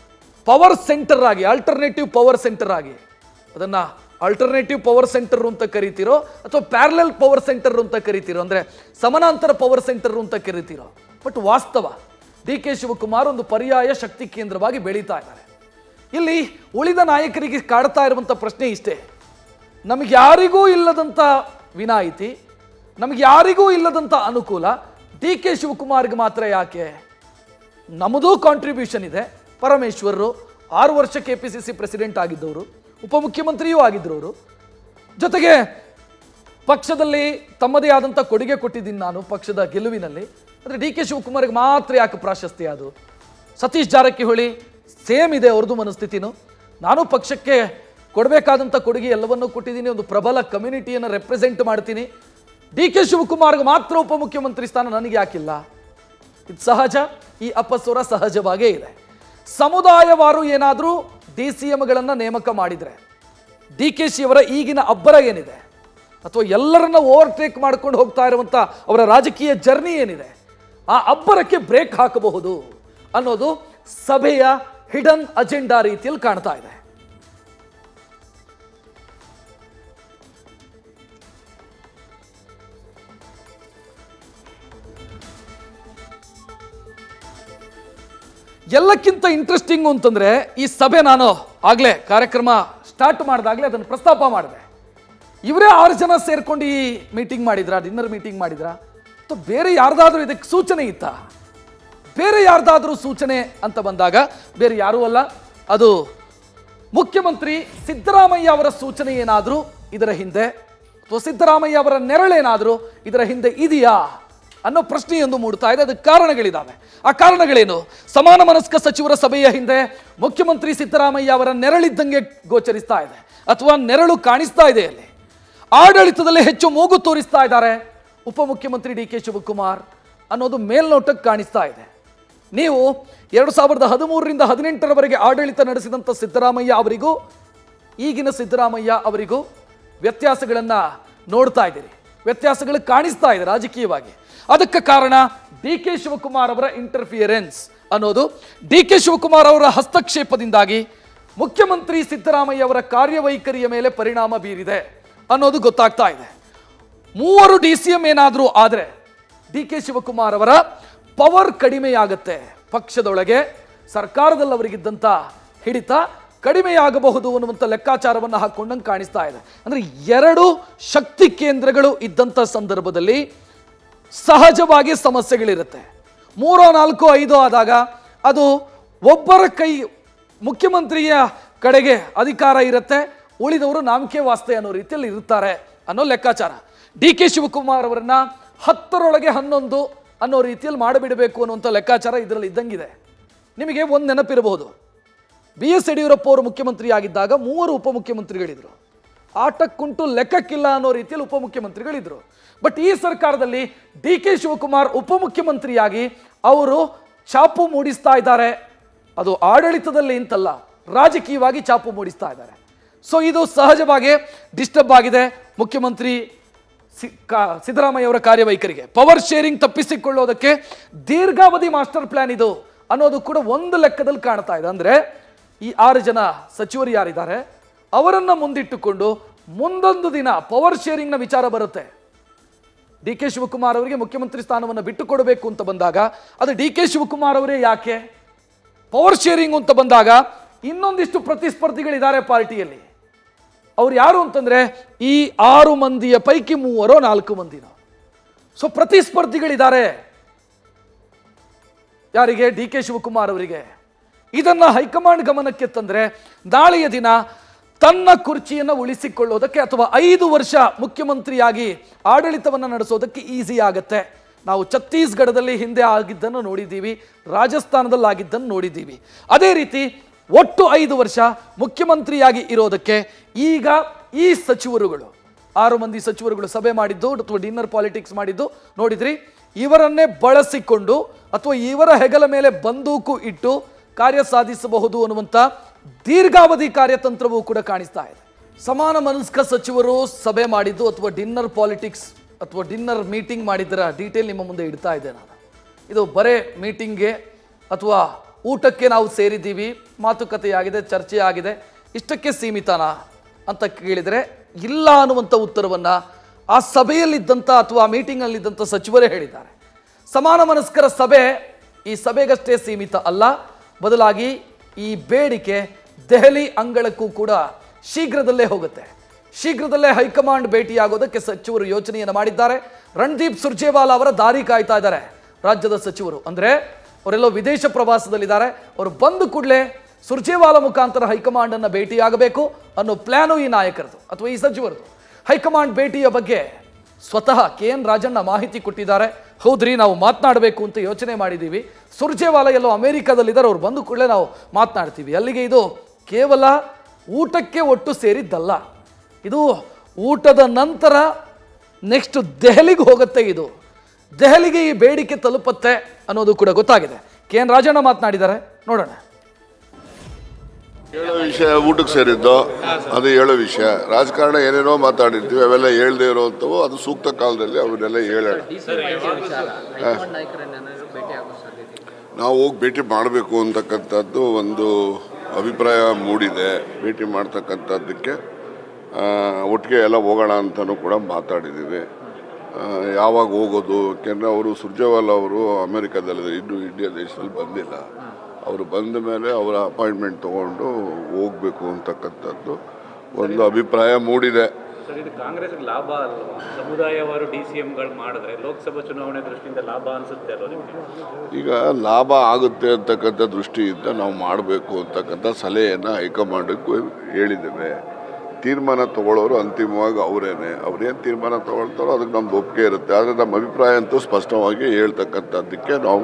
ಪವರ್ ಸೆಂಟರ್ ಆಗಿ ಆಲ್ಟರ್ನೇಟಿವ್ ಪವರ್ ಸೆಂಟರ್ ಆಗಿ ಅದನ್ನ ಆಲ್ಟರ್ನೇಟಿವ್ ಪವರ್ ಸೆಂಟರ್ ಅಂತ ಕರಿತೀರೋ ಅಥವಾ ಪ್ಯಾರಲಲ್ ಪವರ್ ಸೆಂಟರ್ ಅಂತ ಕರಿತೀರೋ ಅಂದ್ರೆ ಸಮಾನಾಂತರ ಪವರ್ ಸೆಂಟರ್ ಅಂತ ಕರಿತೀರೋ ಬಟ್ ವಾಸ್ತವ ಡಿ ಕೆ ಶಿವಕುಮಾರ್ ಒಂದು ಪರ್ಯಾಯ ಶಕ್ತಿ ಕೇಂದ್ರವಾಗಿ ಬೆಳೀತಾ ಇದ್ದಾರೆ ಇಲ್ಲಿ ಉಳಿದ ನಾಯಕರಿಗೆ ಕಾಡ್ತಾ ಇರುವಂಥ ಪ್ರಶ್ನೆ ಇಷ್ಟೇ ನಮಗೆ ಯಾರಿಗೂ ಇಲ್ಲದಂಥ ವಿನಾಯಿತಿ ನಮಗೆ ಯಾರಿಗೂ ಇಲ್ಲದಂಥ ಅನುಕೂಲ ಡಿ ಕೆ ಶಿವಕುಮಾರ್ಗೆ ಮಾತ್ರ ಯಾಕೆ ನಮ್ಮದೂ ಕಾಂಟ್ರಿಬ್ಯೂಷನ್ ಇದೆ ಪರಮೇಶ್ವರರು ಆರು ವರ್ಷ K P C C president ಆಗಿದ್ದವರು ಉಪಮುಖ್ಯಮಂತ್ರಿಯೂ ಆಗಿದ್ರು ಅವರು ಜೊತೆಗೆ ಪಕ್ಷದಲ್ಲಿ ತಮ್ಮದೇ ಆದಂಥ ಕೊಡುಗೆ ಕೊಟ್ಟಿದ್ದೀನಿ ನಾನು ಪಕ್ಷದ ಗೆಲುವಿನಲ್ಲಿ ಆದರೆ ಡಿ ಕೆ ಶಿವಕುಮಾರ್ಗೆ ಮಾತ್ರ ಯಾಕೆ ಪ್ರಾಶಸ್ತ್ಯ ಅದು ಸತೀಶ್ ಜಾರಕಿಹೊಳಿ ಸೇಮ್ ಇದೆ ಅವ್ರದ್ದು ಮನಸ್ಥಿತಿನೂ ನಾನು ಪಕ್ಷಕ್ಕೆ ಕೊಡಬೇಕಾದಂಥ ಕೊಡುಗೆ ಎಲ್ಲವನ್ನೂ ಕೊಟ್ಟಿದ್ದೀನಿ ಒಂದು ಪ್ರಬಲ ಕಮ್ಯುನಿಟಿಯನ್ನು ರೆಪ್ರೆಸೆಂಟ್ ಮಾಡ್ತೀನಿ ಡಿ ಕೆ ಶಿವಕುಮಾರ್ಗೆ ಮಾತ್ರ ಉಪಮುಖ್ಯಮಂತ್ರಿ ಸ್ಥಾನ ನನಗೆ ಯಾಕಿಲ್ಲ ಇದು ಸಹಜ ಈ ಅಪಸ್ವರ ಸಹಜವಾಗೇ ಇದೆ ಸಮುದಾಯವಾರು ಏನಾದರೂ ಡಿ ಸಿ ಎಂಗಳನ್ನು ನೇಮಕ ಮಾಡಿದರೆ ಡಿ ಕೆ ಶಿ ಅವರ ಈಗಿನ ಅಬ್ಬರ ಏನಿದೆ ಅಥವಾ ಎಲ್ಲರನ್ನ ಓವರ್ಟೇಕ್ ಮಾಡ್ಕೊಂಡು ಹೋಗ್ತಾ ಇರುವಂಥ ಅವರ ರಾಜಕೀಯ ಜರ್ನಿ ಏನಿದೆ ಆ ಅಬ್ಬರಕ್ಕೆ ಬ್ರೇಕ್ ಹಾಕಬಹುದು ಅನ್ನೋದು ಸಭೆಯ ಹಿಡನ್ ಅಜೆಂಡಾ ರೀತಿಯಲ್ಲಿ ಕಾಣ್ತಾ ಇದೆ ಎಲ್ಲಕ್ಕಿಂತ ಇಂಟ್ರೆಸ್ಟಿಂಗು ಅಂತಂದ್ರೆ ಈ ಸಭೆ ನಾನು ಆಗ್ಲೇ ಕಾರ್ಯಕ್ರಮ ಸ್ಟಾರ್ಟ್ ಮಾಡಿದಾಗಲೇ ಅದನ್ನು ಪ್ರಸ್ತಾಪ ಮಾಡಿದೆ ಇವರೇ ಆರು ಜನ ಸೇರ್ಕೊಂಡು ಈ ಮೀಟಿಂಗ್ ಮಾಡಿದ್ರಾ ಡಿನ್ನರ್ ಮೀಟಿಂಗ್ ಮಾಡಿದ್ರಾ ಅಥವಾ ಬೇರೆ ಯಾರ್ದಾದ್ರೂ ಇದಕ್ಕೆ ಸೂಚನೆ ಇತ್ತಾ ಬೇರೆ ಯಾರ್ದಾದ್ರೂ ಸೂಚನೆ ಅಂತ ಬಂದಾಗ ಬೇರೆ ಯಾರೂ ಅಲ್ಲ ಅದು ಮುಖ್ಯಮಂತ್ರಿ ಸಿದ್ದರಾಮಯ್ಯ ಅವರ ಸೂಚನೆ ಏನಾದರೂ ಇದರ ಹಿಂದೆ ಅಥವಾ ಸಿದ್ದರಾಮಯ್ಯ ಅವರ ನೆರಳೇನಾದರೂ ಇದರ ಹಿಂದೆ ಇದೆಯಾ ಅನ್ನೋ ಪ್ರಶ್ನೆಯೊಂದು ಮೂಡ್ತಾ ಇದೆ ಅದಕ್ಕೆ ಕಾರಣಗಳಿದ್ದಾವೆ ಆ ಕಾರಣಗಳೇನು ಸಮಾನ ಮನಸ್ಕ ಸಚಿವರ ಸಭೆಯ ಹಿಂದೆ ಮುಖ್ಯಮಂತ್ರಿ ಸಿದ್ದರಾಮಯ್ಯ ಅವರ ನೆರಳಿದ್ದಂಗೆ ಗೋಚರಿಸ್ತಾ ಇದೆ ಅಥವಾ ನೆರಳು ಕಾಣಿಸ್ತಾ ಇದೆ ಅಲ್ಲಿ ಆಡಳಿತದಲ್ಲಿ ಹೆಚ್ಚು ಮೂಗು ತೋರಿಸ್ತಾ ಇದ್ದಾರೆ ಉಪಮುಖ್ಯಮಂತ್ರಿ ಡಿ ಕೆ ಶಿವಕುಮಾರ್ ಅನ್ನೋದು ಮೇಲ್ನೋಟಕ್ಕೆ ಕಾಣಿಸ್ತಾ ಇದೆ ನೀವು ಎರಡು ಸಾವಿರದ ಹದಿಮೂರರಿಂದ ಹದಿನೆಂಟರವರೆಗೆ ಆಡಳಿತ ನಡೆಸಿದಂಥ ಸಿದ್ದರಾಮಯ್ಯ ಅವರಿಗೂ ಈಗಿನ ಸಿದ್ದರಾಮಯ್ಯ ಅವರಿಗೂ ವ್ಯತ್ಯಾಸಗಳನ್ನು ನೋಡ್ತಾ ಇದ್ದೀರಿ ವ್ಯತ್ಯಾಸಗಳು ಕಾಣಿಸ್ತಾ ಇದೆ ರಾಜಕೀಯವಾಗಿ ಅದಕ್ಕೆ ಕಾರಣ ಡಿ ಕೆ ಶಿವಕುಮಾರ್ ಅವರ ಇಂಟರ್ಫಿಯರೆನ್ಸ್ ಅನ್ನೋದು ಡಿ ಕೆ ಶಿವಕುಮಾರ್ ಅವರ ಹಸ್ತಕ್ಷೇಪದಿಂದಾಗಿ ಮುಖ್ಯಮಂತ್ರಿ ಸಿದ್ದರಾಮಯ್ಯ ಅವರ ಕಾರ್ಯವೈಖರಿಯ ಮೇಲೆ ಪರಿಣಾಮ ಬೀರಿದೆ ಅನ್ನೋದು ಗೊತ್ತಾಗ್ತಾ ಇದೆ ಮೂವರು ಡಿ ಸಿ ಎಂ ಏನಾದರೂ ಆದರೆ ಡಿ ಕೆ ಶಿವಕುಮಾರ್ ಅವರ ಪವರ್ ಕಡಿಮೆಯಾಗತ್ತೆ ಪಕ್ಷದೊಳಗೆ ಸರ್ಕಾರದಲ್ಲಿ ಅವರಿಗಿದ್ದಂಥ ಹಿಡಿತ ಕಡಿಮೆಯಾಗಬಹುದು ಅನ್ನುವಂಥ ಲೆಕ್ಕಾಚಾರವನ್ನು ಹಾಕೊಂಡಂಗೆ ಕಾಣಿಸ್ತಾ ಇದೆ ಅಂದರೆ ಎರಡು ಶಕ್ತಿ ಕೇಂದ್ರಗಳು ಇದ್ದಂಥ ಸಂದರ್ಭದಲ್ಲಿ ಸಹಜವಾಗಿ ಸಮಸ್ಯೆಗಳಿರುತ್ತೆ ಮೂರೋ ನಾಲ್ಕು ಐದು ಆದಾಗ ಅದು ಒಬ್ಬರ ಕೈ ಮುಖ್ಯಮಂತ್ರಿಯ ಕಡೆಗೆ ಅಧಿಕಾರ ಇರುತ್ತೆ ಉಳಿದವರು ನಾಮಕೆ ವಾಸ್ತೆ ಅನ್ನೋ ರೀತಿಯಲ್ಲಿ ಇರ್ತಾರೆ ಅನ್ನೋ ಲೆಕ್ಕಾಚಾರ ಡಿ ಕೆ ಶಿವಕುಮಾರ್ ಅವರನ್ನ ಹತ್ತರೊಳಗೆ ಹನ್ನೊಂದು ಅನ್ನೋ ರೀತಿಯಲ್ಲಿ ಮಾಡಿಬಿಡಬೇಕು ಅನ್ನುವಂಥ ಲೆಕ್ಕಾಚಾರ ಇದರಲ್ಲಿ ಇದ್ದಂಗಿದೆ ನಿಮಗೆ ಒಂದು ನೆನಪಿರಬಹುದು ಬಿ ಎಸ್ ಯಡಿಯೂರಪ್ಪ ಅವರು ಮುಖ್ಯಮಂತ್ರಿ ಆಗಿದ್ದಾಗ ಮೂವರು ಉಪಮುಖ್ಯಮಂತ್ರಿಗಳಿದ್ರು ಆಟಕ್ಕುಂಟು ಲೆಕ್ಕಕ್ಕಿಲ್ಲ ಅನ್ನೋ ರೀತಿಯಲ್ಲಿ ಉಪಮುಖ್ಯಮಂತ್ರಿಗಳಿದ್ರು ಬಟ್ ಈ ಸರ್ಕಾರದಲ್ಲಿ ಡಿ ಕೆ ಶಿವಕುಮಾರ್ ಉಪಮುಖ್ಯಮಂತ್ರಿಯಾಗಿ ಅವರು ಚಾಪು ಮೂಡಿಸ್ತಾ ಇದ್ದಾರೆ ಅದು ಆಡಳಿತದಲ್ಲಿ ಅಂತಲ್ಲ ರಾಜಕೀಯವಾಗಿ ಚಾಪು ಮೂಡಿಸ್ತಾ ಇದ್ದಾರೆ ಸೊ ಇದು ಸಹಜವಾಗಿ ಡಿಸ್ಟರ್ಬ್ ಆಗಿದೆ ಮುಖ್ಯಮಂತ್ರಿ ಸಿ- ಕಾ- ಸಿದ್ದರಾಮಯ್ಯ ಅವರ ಕಾರ್ಯವೈಖರಿಗೆ ಪವರ್ ಶೇರಿಂಗ್ ತಪ್ಪಿಸಿಕೊಳ್ಳೋದಕ್ಕೆ ದೀರ್ಘಾವಧಿ ಮಾಸ್ಟರ್ ಪ್ಲಾನ್ ಇದು ಅನ್ನೋದು ಕೂಡ ಒಂದು ಲೆಕ್ಕದಲ್ಲಿ ಕಾಣ್ತಾ ಇದೆ ಅಂದ್ರೆ ಈ ಆರು ಜನ ಸಚಿವರು ಯಾರಿದ್ದಾರೆ ಅವರನ್ನ ಮುಂದಿಟ್ಟುಕೊಂಡು ಮುಂದೊಂದು ದಿನ ಪವರ್ ಶೇರಿಂಗ್ನ ವಿಚಾರ ಬರುತ್ತೆ ಡಿ ಕೆ ಶಿವಕುಮಾರ್ ಅವರಿಗೆ ಮುಖ್ಯಮಂತ್ರಿ ಸ್ಥಾನವನ್ನು ಬಿಟ್ಟು ಕೊಡಬೇಕು ಅಂತ ಬಂದಾಗ ಅದು ಡಿ ಕೆ ಶಿವಕುಮಾರ್ ಅವರೇ ಯಾಕೆ ಪವರ್ ಶೇರಿಂಗ್ ಅಂತ ಬಂದಾಗ ಇನ್ನೊಂದಿಷ್ಟು ಪ್ರತಿಸ್ಪರ್ಧಿಗಳಿದ್ದಾರೆ ಪಾರ್ಟಿಯಲ್ಲಿ ಅವ್ರು ಯಾರು ಅಂತಂದ್ರೆ ಈ ಆರು ಮಂದಿಯ ಪೈಕಿ ಮೂವರೋ ನಾಲ್ಕು ಮಂದಿನೋ ಸೊ ಪ್ರತಿಸ್ಪರ್ಧಿಗಳಿದ್ದಾರೆ ಯಾರಿಗೆ ಡಿ ಕೆ ಶಿವಕುಮಾರ್ ಅವರಿಗೆ ಇದನ್ನ ಹೈಕಮಾಂಡ್ ಗಮನಕ್ಕೆ ತಂದ್ರೆ ನಾಳೆಯ ದಿನ ತನ್ನ ಕುರ್ಚಿಯನ್ನು ಉಳಿಸಿಕೊಳ್ಳೋದಕ್ಕೆ ಅಥವಾ ಐದು ವರ್ಷ ಮುಖ್ಯಮಂತ್ರಿಯಾಗಿ ಆಡಳಿತವನ್ನು ನಡೆಸೋದಕ್ಕೆ ಈಸಿ ಆಗತ್ತೆ ನಾವು ಛತ್ತೀಸ್ಗಢದಲ್ಲಿ ಹಿಂದೆ ಆಗಿದ್ದನ್ನು ನೋಡಿದ್ದೀವಿ ರಾಜಸ್ಥಾನದಲ್ಲಿ ಆಗಿದ್ದನ್ನು ನೋಡಿದ್ದೀವಿ ಅದೇ ರೀತಿ ಒಟ್ಟು ಐದು ವರ್ಷ ಮುಖ್ಯಮಂತ್ರಿಯಾಗಿ ಇರೋದಕ್ಕೆ ಈಗ ಈ ಸಚಿವರುಗಳು ಆರು ಮಂದಿ ಸಚಿವರುಗಳು ಸಭೆ ಮಾಡಿದ್ದು ಅಥವಾ ಡಿನ್ನರ್ ಪಾಲಿಟಿಕ್ಸ್ ಮಾಡಿದ್ದು ನೋಡಿದ್ರಿ ಇವರನ್ನೇ ಬಳಸಿಕೊಂಡು ಅಥವಾ ಇವರ ಹೆಗಲ ಮೇಲೆ ಬಂದೂಕು ಇಟ್ಟು ಕಾರ್ಯ ಸಾಧಿಸಬಹುದು ಅನ್ನುವಂಥ ದೀರ್ಘಾವಧಿ ಕಾರ್ಯತಂತ್ರವೂ ಕೂಡ ಕಾಣಿಸ್ತಾ ಇದೆ ಸಮಾನ ಮನಸ್ಕ ಸಚಿವರು ಸಭೆ ಮಾಡಿದ್ದು ಅಥವಾ ಡಿನ್ನರ್ ಪಾಲಿಟಿಕ್ಸ್ ಅಥವಾ ಡಿನ್ನರ್ ಮೀಟಿಂಗ್ ಮಾಡಿದ್ದರ ಡೀಟೇಲ್ ನಿಮ್ಮ ಮುಂದೆ ಇಡ್ತಾ ಇದ್ದೆ ನಾನು ಇದು ಬರೇ ಮೀಟಿಂಗ್ಗೆ ಅಥವಾ ಊಟಕ್ಕೆ ನಾವು ಸೇರಿದ್ದೀವಿ ಮಾತುಕತೆಯಾಗಿದೆ ಚರ್ಚೆ ಆಗಿದೆ ಇಷ್ಟಕ್ಕೆ ಸೀಮಿತನಾ ಅಂತ ಕೇಳಿದರೆ ಇಲ್ಲ ಅನ್ನುವಂಥ ಉತ್ತರವನ್ನು ಆ ಸಭೆಯಲ್ಲಿದ್ದಂಥ ಅಥವಾ ಆ ಮೀಟಿಂಗ್ನಲ್ಲಿದ್ದಂಥ ಸಚಿವರೇ ಹೇಳಿದ್ದಾರೆ ಸಮಾನ ಮನಸ್ಕರ ಸಭೆ ಈ ಸಭೆಗಷ್ಟೇ ಸೀಮಿತ ಅಲ್ಲ ಬದಲಾಗಿ ಈ ಬೇಡಿಕೆ ದೆಹಲಿ ಅಂಗಳಕ್ಕೂ ಕೂಡ ಶೀಘ್ರದಲ್ಲೇ ಹೋಗುತ್ತೆ ಶೀಘ್ರದಲ್ಲೇ ಹೈಕಮಾಂಡ್ ಭೇಟಿಯಾಗೋದಕ್ಕೆ ಸಚಿವರು ಯೋಚನೆಯನ್ನು ಮಾಡಿದ್ದಾರೆ ರಣದೀಪ್ ಸುರ್ಜೇವಾಲಾ ಅವರ ದಾರಿ ಕಾಯ್ತಾ ಇದ್ದಾರೆ ರಾಜ್ಯದ ಸಚಿವರು ಅಂದ್ರೆ ಅವರೆಲ್ಲೋ ವಿದೇಶ ಪ್ರವಾಸದಲ್ಲಿದ್ದಾರೆ ಅವರು ಬಂದ ಕೂಡಲೇ ಸುರ್ಜೇವಾಲಾ ಮುಖಾಂತರ ಹೈಕಮಾಂಡ್ ಅನ್ನ ಭೇಟಿಯಾಗಬೇಕು ಅನ್ನೋ ಪ್ಲಾನು ಈ ನಾಯಕರದು ಅಥವಾ ಈ ಸಚಿವರದು ಹೈಕಮಾಂಡ್ ಭೇಟಿಯ ಬಗ್ಗೆ ಸ್ವತಃ ಕೆ ಎನ್ ರಾಜಣ್ಣ ಮಾಹಿತಿ ಕೊಟ್ಟಿದ್ದಾರೆ ಹೌದ್ರಿ ನಾವು ಮಾತನಾಡಬೇಕು ಅಂತ ಯೋಚನೆ ಮಾಡಿದ್ದೀವಿ ಸುರ್ಜೇವಾಲಾ ಎಲ್ಲೋ ಅಮೆರಿಕಾದಲ್ಲಿದ್ದಾರೆ ಅವ್ರು ಬಂದು ಕೂಡಲೇ ನಾವು ಮಾತನಾಡ್ತೀವಿ ಅಲ್ಲಿಗೆ ಇದು ಕೇವಲ ಊಟಕ್ಕೆ ಒಟ್ಟು ಸೇರಿದ್ದಲ್ಲ ಇದು ಊಟದ ನಂತರ ನೆಕ್ಸ್ಟ್ ದೆಹಲಿಗೆ ಹೋಗುತ್ತೆ ಇದು ದೆಹಲಿಗೆ ಈ ಬೇಡಿಕೆ ತಲುಪತ್ತೆ ಅನ್ನೋದು ಕೂಡ ಗೊತ್ತಾಗಿದೆ ಕೆ ಎನ್ ರಾಜಣ್ಣ ಮಾತನಾಡಿದ್ದಾರೆ ನೋಡೋಣ ಹೇಳೋ ವಿಷಯ ಊಟಕ್ಕೆ ಸೇರಿದ್ದು ಅದು ಹೇಳೋ ವಿಷಯ ರಾಜಕಾರಣ ಏನೇನೋ ಮಾತಾಡಿರ್ತೀವಿ ಅವೆಲ್ಲ ಹೇಳ್ದೇ ಇರೋವಂಥವು ಅದು ಸೂಕ್ತ ಕಾಲದಲ್ಲಿ ಅವನ್ನೆಲ್ಲ ಹೇಳೋಣ ನಾವು ಹೋಗಿ ಭೇಟಿ ಮಾಡಬೇಕು ಅಂತಕ್ಕಂಥದ್ದು ಒಂದು ಅಭಿಪ್ರಾಯ ಮೂಡಿದೆ ಭೇಟಿ ಮಾಡ್ತಕ್ಕಂಥದ್ದಕ್ಕೆ ಆ, ಒಟ್ಟಿಗೆ ಎಲ್ಲ ಹೋಗೋಣ ಅಂತಲೂ ಕೂಡ ಮಾತಾಡಿದ್ದೀವಿ ಆ, ಯಾವಾಗ ಹೋಗೋದು ಯಾಕೆಂದರೆ ಅವರು ಸುರ್ಜೇವಾಲಾ ಅವರು ಅಮೆರಿಕಾದಲ್ಲಿ ಇನ್ನೂ ಇಂಡಿಯಾ ದೇಶದಲ್ಲಿ ಬಂದಿಲ್ಲ ಅವರು ಬಂದ ಮೇಲೆ ಅವರ ಅಪಾಯಿಂಟ್ಮೆಂಟ್ ತೊಗೊಂಡು ಹೋಗಬೇಕು ಅಂತಕ್ಕಂಥದ್ದು ಒಂದು ಅಭಿಪ್ರಾಯ ಮೂಡಿದೆ ಸರ್ ಇದು ಕಾಂಗ್ರೆಸ್ಗೆ ಲಾಭ ಅಲ್ವಾ ಸಮುದಾಯವಾರು ಡಿ ಸಿ ಎಂಗಳು ಮಾಡಿದ್ರೆ ಲೋಕಸಭಾ ಚುನಾವಣೆ ದೃಷ್ಟಿಯಿಂದ ಲಾಭ ಅನ್ಸುತ್ತೆ ಅಲ್ವಾ ನಿಮಗೆ ಈಗ ಲಾಭ ಆಗುತ್ತೆ ಅಂತಕ್ಕಂಥ ದೃಷ್ಟಿಯಿಂದ ನಾವು ಮಾಡಬೇಕು ಅಂತಕ್ಕಂಥ ಸಲಹೆಯನ್ನು ಹೈಕಮಾಂಡಕ್ಕೂ ಹೇಳಿದ್ದೇವೆ ತೀರ್ಮಾನ ತಗೊಳ್ಳೋರು ಅಂತಿಮವಾಗಿ ಅವರೇನೆ ಅವ್ರೇನು ತೀರ್ಮಾನ ತಗೊಳ್ತಾರೋ ಅದಕ್ಕೆ ನಮ್ದು ಒಪ್ಪಿಗೆ ಇರುತ್ತೆ ಆದರೆ ನಮ್ಮ ಅಭಿಪ್ರಾಯ ಅಂತೂ ಸ್ಪಷ್ಟವಾಗಿ ಹೇಳ್ತಕ್ಕಂಥದ್ದಕ್ಕೆ ನಾವು